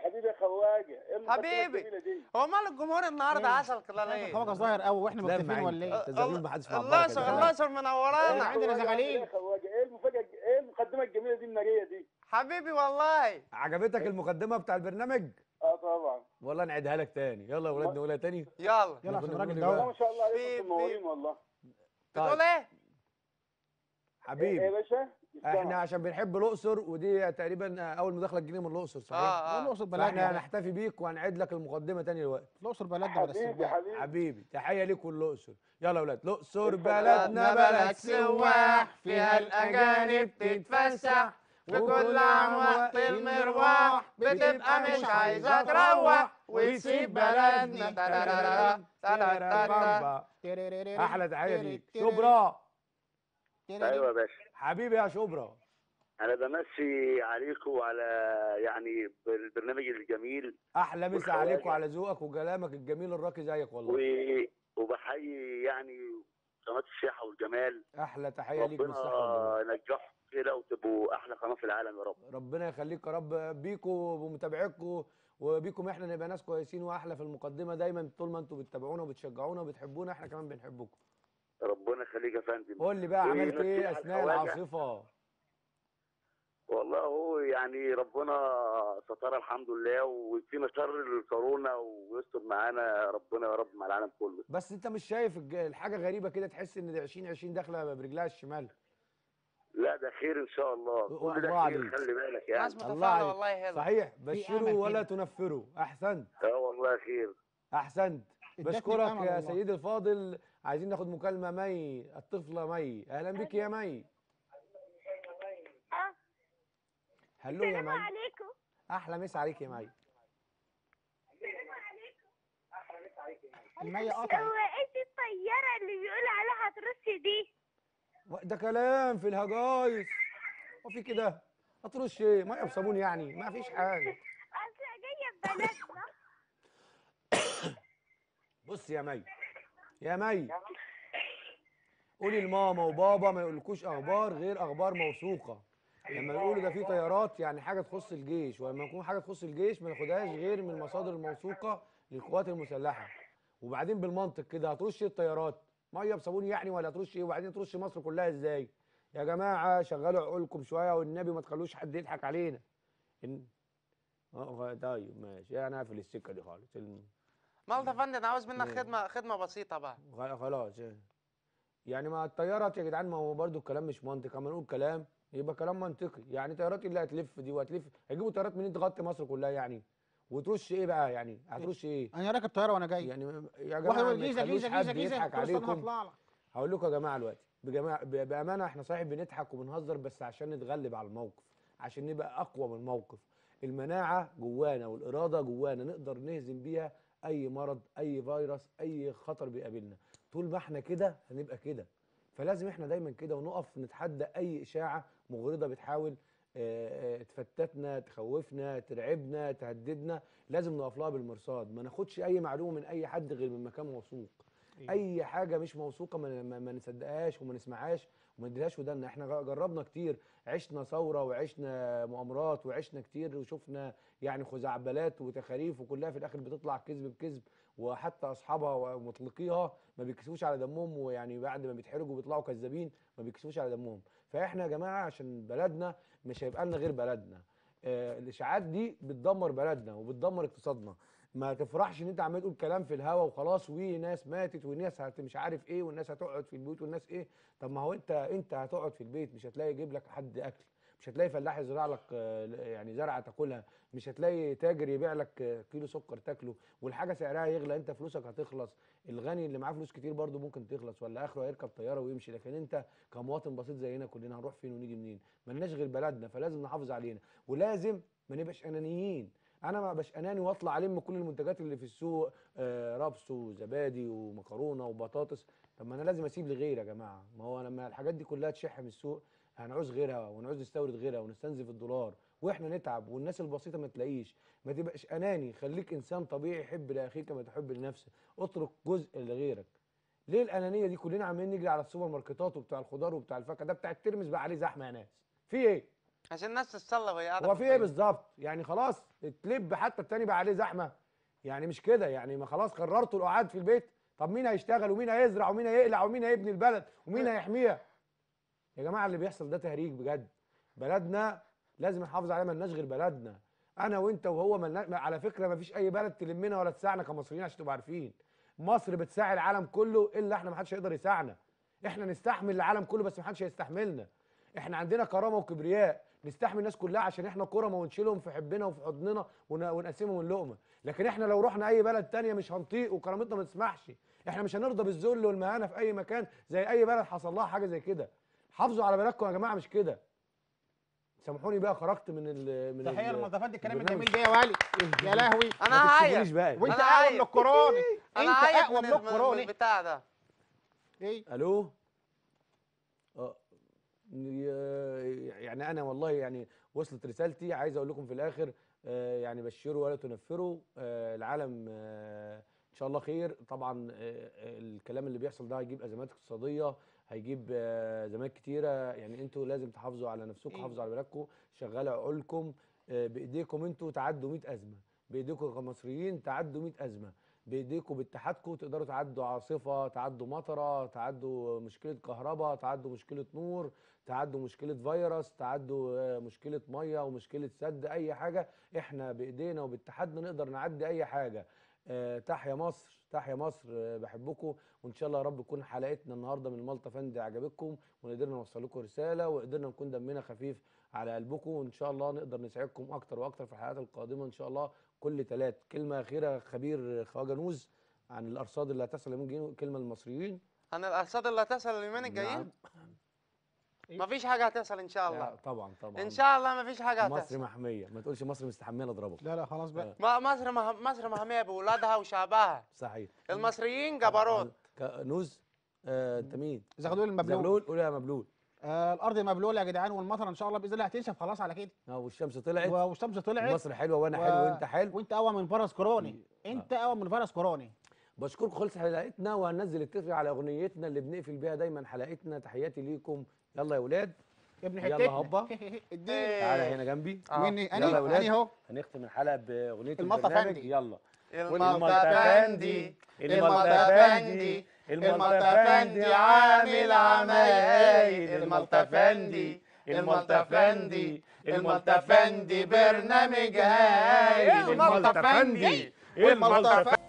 S5: خواجه ايه المقدمة
S3: حبيبي.
S5: الجميلة دي؟
S3: هو مال الجمهور النهارده
S2: إيه؟
S3: عسل كده ليه؟
S2: الخواجه ظاهر قوي واحنا
S1: لما
S2: مختفين ولا ايه؟
S1: انت زغلول ما حدش
S3: الله يسر الله يسر منورانا
S2: عندنا
S5: خواجة،
S2: زغاليل.
S5: ايه خواجه ايه المفاجأة ايه المقدمة الجميلة دي النارية دي؟
S3: حبيبي والله
S1: عجبتك المقدمه بتاع البرنامج
S5: اه طبعا
S1: والله نعيدها لك تاني يلا يا ولاد نقولها تاني
S3: يلا
S2: يلا عشان
S1: كنا
S2: الراجل
S1: بنقول
S2: ده
S1: إيه
S5: والله
S2: هو.
S5: ما شاء الله
S3: بيب،
S5: عليكم
S3: بيب.
S5: منورين والله
S3: بتقول ايه؟
S5: ايه يا
S1: حبيبي
S5: باشا؟
S1: احنا عشان بنحب الاقصر ودي تقريبا اول مداخله تجينا من الاقصر صحيح
S3: اه اه
S2: الاقصر
S1: فاحنا
S2: بلدنا
S1: هنحتفي بيك وهنعيد لك المقدمه تاني دلوقتي
S2: الاقصر بلدنا ولا
S5: حبيبي
S2: السواح
S5: حبيبي
S1: حبيبي تحيه ليكم الاقصر يلا يا ولاد الاقصر
S5: بلدنا
S1: بلدنا بلد سواح فيها الاجانب تتفسح
S3: في كل عام وقت المروح بتبقى مش عايزة تروح وتسيب بلدنا ترارارا، ترارارا.
S1: احلى تحيه ليك شبرا
S5: ايوه يا باشا
S1: حبيبي يا شبرا
S5: انا بمسي عليكم وعلى يعني البرنامج الجميل
S1: احلى مسا
S5: والخواجة.
S1: عليك وعلى ذوقك وكلامك الجميل الراقي زيك
S5: و...
S1: والله
S5: وبحيي يعني قناه السياحه والجمال
S1: احلى تحيه ليك من الصحه والجمال
S5: ربنا ينجحكم كده وتبقوا احلى قناه في العالم يا رب
S1: ربنا يخليك يا رب بيكوا ومتابعيكوا وبيكم احنا نبقى ناس كويسين واحلى في المقدمه دايما طول ما انتوا بتتابعونا وبتشجعونا وبتحبونا احنا كمان بنحبكم
S5: ربنا يخليك يا فندم
S1: قول لي بقى عملت
S5: ونصيحة
S1: ايه اثناء
S5: الخواجة.
S1: العاصفه
S5: والله هو يعني ربنا ستر الحمد لله ويكفينا شر الكورونا ويستر معانا ربنا يا رب مع العالم كله
S1: بس انت مش شايف الج- الحاجه غريبه كده تحس ان 2020 داخله برجلها الشمال
S5: لا ده خير ان شاء الله كل
S1: الله
S5: ده
S1: عليك.
S5: خير خلي بالك يعني
S3: ناس
S1: الله
S3: متفاعلة
S1: عليك.
S3: والله حلو
S1: صحيح
S2: أمل
S1: بشروا ولا
S2: كده.
S1: تنفروا احسنت
S5: اه والله خير
S1: احسنت
S2: ادتني
S1: بشكرك
S2: أمل
S1: يا
S2: والله.
S1: سيدي الفاضل عايزين ناخد مكالمه مي الطفله مي اهلا بك يا مي
S4: اه
S1: هلو يا
S4: السلام
S1: مي
S4: عليكم
S1: احلى مسا عليك يا مي
S2: المية قطعت
S4: هو ايه الطيارة اللي بيقول عليها ترش دي
S1: ده كلام في الهجايس وفي كده هترش ايه ميه بصابون يعني ما فيش حاجه
S4: اصل جاية في بلدنا
S1: بص يا مي يا مي قولي لماما وبابا ما يقولكوش اخبار غير اخبار موثوقه لما يقولوا ده في طيارات يعني حاجه تخص الجيش ولما يكون حاجه تخص الجيش ما ناخدهاش غير من المصادر الموثوقه للقوات المسلحه وبعدين بالمنطق كده هترش ايه الطيارات ميه بصابون يعني ولا هترش ايه وبعدين ترش مصر كلها ازاي يا جماعه شغلوا عقولكم شويه والنبي ما تخلوش حد يضحك علينا إن... اه طيب ماشي انا هقفل السكه دي خالص الم-
S3: مالطا فندم عاوز منك
S1: ماشي.
S3: خدمة خدمة بسيطة بقى
S1: خ- خلاص إيه. يعني مع الطيارات يا جدعان ما هو برضو الكلام مش منطقي اما نقول كلام يبقى كلام منطقي يعني طيارات اللي هتلف دي وهتلف هيجيبوا طيارات منين تغطي مصر كلها يعني وترش ايه بقى يعني هترش ايه
S2: انا راكب طياره وانا جاي
S1: يعني م- يا
S2: واحد
S1: جماعه
S2: يقول
S1: ما
S2: جيزه
S1: تخلوش
S2: جيزه
S1: حد
S2: جيزه جيزه
S1: يضحك
S2: قلت له استنى
S1: عليكم
S2: هطلع لك
S1: هقول لكم يا جماعه دلوقتي بجماعة ب- بامانه احنا صحيح بنضحك وبنهزر بس عشان نتغلب على الموقف عشان نبقى اقوى من الموقف المناعه جوانا والاراده جوانا نقدر نهزم بيها اي مرض اي فيروس اي خطر بيقابلنا طول ما احنا كده هنبقى كده فلازم احنا دايما كده ونقف نتحدى اي اشاعه مغرضه بتحاول آه، آه، تفتتنا تخوفنا ترعبنا تهددنا لازم نقف لها بالمرصاد ما ناخدش اي معلومه من اي حد غير من مكان موثوق اي حاجه مش موثوقه ما, ما, ما نصدقهاش وما نسمعهاش وما نديلهاش ودنا احنا ج- جربنا كتير عشنا ثوره وعشنا مؤامرات وعشنا كتير وشفنا يعني خزعبلات وتخاريف وكلها في الاخر بتطلع كذب بكذب وحتى اصحابها ومطلقيها ما بيكسبوش على دمهم ويعني بعد ما بيتحرجوا بيطلعوا كذابين ما بيكسبوش على دمهم فاحنا يا جماعه عشان بلدنا مش هيبقى لنا غير بلدنا آه الاشاعات دي بتدمر بلدنا وبتدمر اقتصادنا ما تفرحش ان انت عمال تقول كلام في الهوا وخلاص وناس ماتت وناس هت مش عارف ايه والناس هتقعد في البيوت والناس ايه طب ما هو انت انت هتقعد في البيت مش هتلاقي يجيب لك حد اكل مش هتلاقي فلاح يزرع لك آه، يعني زرعه تاكلها مش هتلاقي تاجر يبيع لك آه، كيلو سكر تاكله والحاجه سعرها يغلى انت فلوسك هتخلص الغني اللي معاه فلوس كتير برضه ممكن تخلص ولا اخره هيركب طياره ويمشي لكن انت كمواطن بسيط زينا كلنا هنروح فين ونيجي منين ملناش غير بلدنا فلازم نحافظ علينا ولازم ما نبقاش انانيين انا ما بقاش اناني واطلع الم كل المنتجات اللي في السوق آه، ربس وزبادي ومكرونه وبطاطس طب ما انا لازم اسيب لغيري يا جماعه ما هو لما الحاجات دي كلها تشح من السوق هنعوز غيرها ونعوز نستورد غيرها ونستنزف الدولار واحنا نتعب والناس البسيطه ما تلاقيش ما تبقاش اناني خليك انسان طبيعي حب لاخيك كما تحب لنفسك اترك جزء لغيرك ليه الانانيه دي كلنا عمالين نجري على السوبر ماركتات وبتاع الخضار وبتاع الفاكهه ده بتاع الترمس بقى عليه زحمه يا ناس في ايه
S3: عشان الناس تتصلى وهي قاعده
S1: هو في ايه
S3: البيت.
S1: بالظبط يعني خلاص تلب حتى التاني بقى عليه زحمه يعني مش كده يعني ما خلاص قررتوا القعاد في البيت طب مين هيشتغل ومين هيزرع ومين هيقلع ومين هيبني البلد ومين هيحميها يا جماعه اللي بيحصل ده تهريج بجد بلدنا لازم نحافظ عليها ملناش غير بلدنا انا وانت وهو ملنا على فكره ما فيش اي بلد تلمنا ولا تساعنا كمصريين عشان تبقوا عارفين مصر بتساعد العالم كله الا احنا ما حدش هيقدر يساعنا احنا نستحمل العالم كله بس ما حدش هيستحملنا احنا عندنا كرامه وكبرياء نستحمل الناس كلها عشان احنا كرمه ونشيلهم في حبنا وفي حضننا ون- ونقسمهم اللقمه لكن احنا لو رحنا اي بلد تانية مش هنطيق وكرامتنا ما تسمحش احنا مش هنرضى بالذل والمهانه في اي مكان زي اي بلد حصل لها حاجه زي كده حافظوا على بلدكم يا جماعه مش كده سامحوني بقى خرجت من ال من
S2: تحيه
S1: ال-
S2: للمضافات الكلام
S1: البرنامج.
S2: الجميل ده يا والي يا لهوي
S3: انا
S1: ما
S3: هعيط
S1: تكسبنيش بقى
S2: وانت
S3: أنا
S2: اقوى
S3: عايز.
S2: من الكورونا
S3: انا
S2: انت
S3: عايز
S2: اقوى
S3: من
S2: من
S3: ال- من
S2: الكورونا
S3: البتاع ده
S2: ايه
S1: الو اه ي- يعني انا والله يعني وصلت رسالتي عايز اقول لكم في الاخر آه، يعني بشروا ولا تنفروا آه، العالم آه، ان شاء الله خير طبعا آه، آه، الكلام اللي بيحصل ده هيجيب ازمات اقتصاديه هيجيب آه، ازمات كتيره يعني انتوا لازم تحافظوا على نفسكم حافظوا على بلدكم شغلوا عقولكم آه، بايديكم انتوا تعدوا 100 ازمه بايديكم كمصريين تعدوا 100 ازمه بايديكم باتحادكم تقدروا تعدوا عاصفه تعدوا مطره تعدوا مشكله كهرباء تعدوا مشكله نور تعدوا مشكله فيروس تعدوا آه، مشكله ميه ومشكله سد اي حاجه احنا بايدينا وباتحادنا نقدر نعدي اي حاجه آه، تحيا مصر تحيا مصر آه، بحبكم وان شاء الله يا رب تكون حلقتنا النهارده من مالطا فندي عجبتكم وقدرنا نوصل لكم رساله وقدرنا نكون دمنا خفيف على قلبكم وان شاء الله نقدر نسعدكم اكتر واكتر في الحلقات القادمه ان شاء الله كل ثلاث كلمه اخيره خبير خواجه نوز عن الارصاد اللي هتحصل اليومين الجايين كلمه للمصريين
S3: عن الارصاد اللي هتحصل اليومين الجايين
S1: نعم.
S3: مفيش حاجه هتحصل ان شاء الله
S1: لا، طبعا طبعا
S3: ان شاء الله مفيش حاجه
S1: مصر
S3: هتحصل
S1: محميه ما تقولش مصر مستحميه لا اضربك
S2: لا لا خلاص بقى
S3: ما مصر مه... مصر مهميه باولادها وشعبها
S1: صحيح
S3: المصريين جبروت
S1: ك- نوز آه، انت مين
S2: زغلول المبلول
S1: زغلول قول يا مبلول
S2: آه الارض مبلوله يا جدعان والمطر ان شاء الله باذن الله هتنشف خلاص على كده
S1: اه والشمس طلعت
S2: والشمس طلعت
S1: مصر حلوه وانا
S2: و-
S1: حلو وانت حلو
S2: وانت اقوى من فيروس كوروني انت اقوى من فيروس كوروني
S1: بشكركم خلص حلقتنا وهننزل التتر على اغنيتنا اللي بنقفل بيها دايما حلقتنا تحياتي ليكم يلا يا ولاد
S2: ابن
S1: يلا
S2: حتتنا
S1: هوبا.
S2: اديني
S1: تعالى هنا جنبي
S3: آه.
S2: مني
S1: يلا يا
S2: اني
S1: ولاد.
S2: اني اهو
S1: هنختم الحلقه باغنيه
S2: الملطة
S1: البرنامج
S2: فندي.
S1: يلا
S3: الملطفندي
S1: الملطفندي الملطفندي عامل عمايل
S3: الملطفندي
S1: الملطفندي
S3: الملطفندي برنامج هايل
S1: الملطفندي
S2: والملطفندي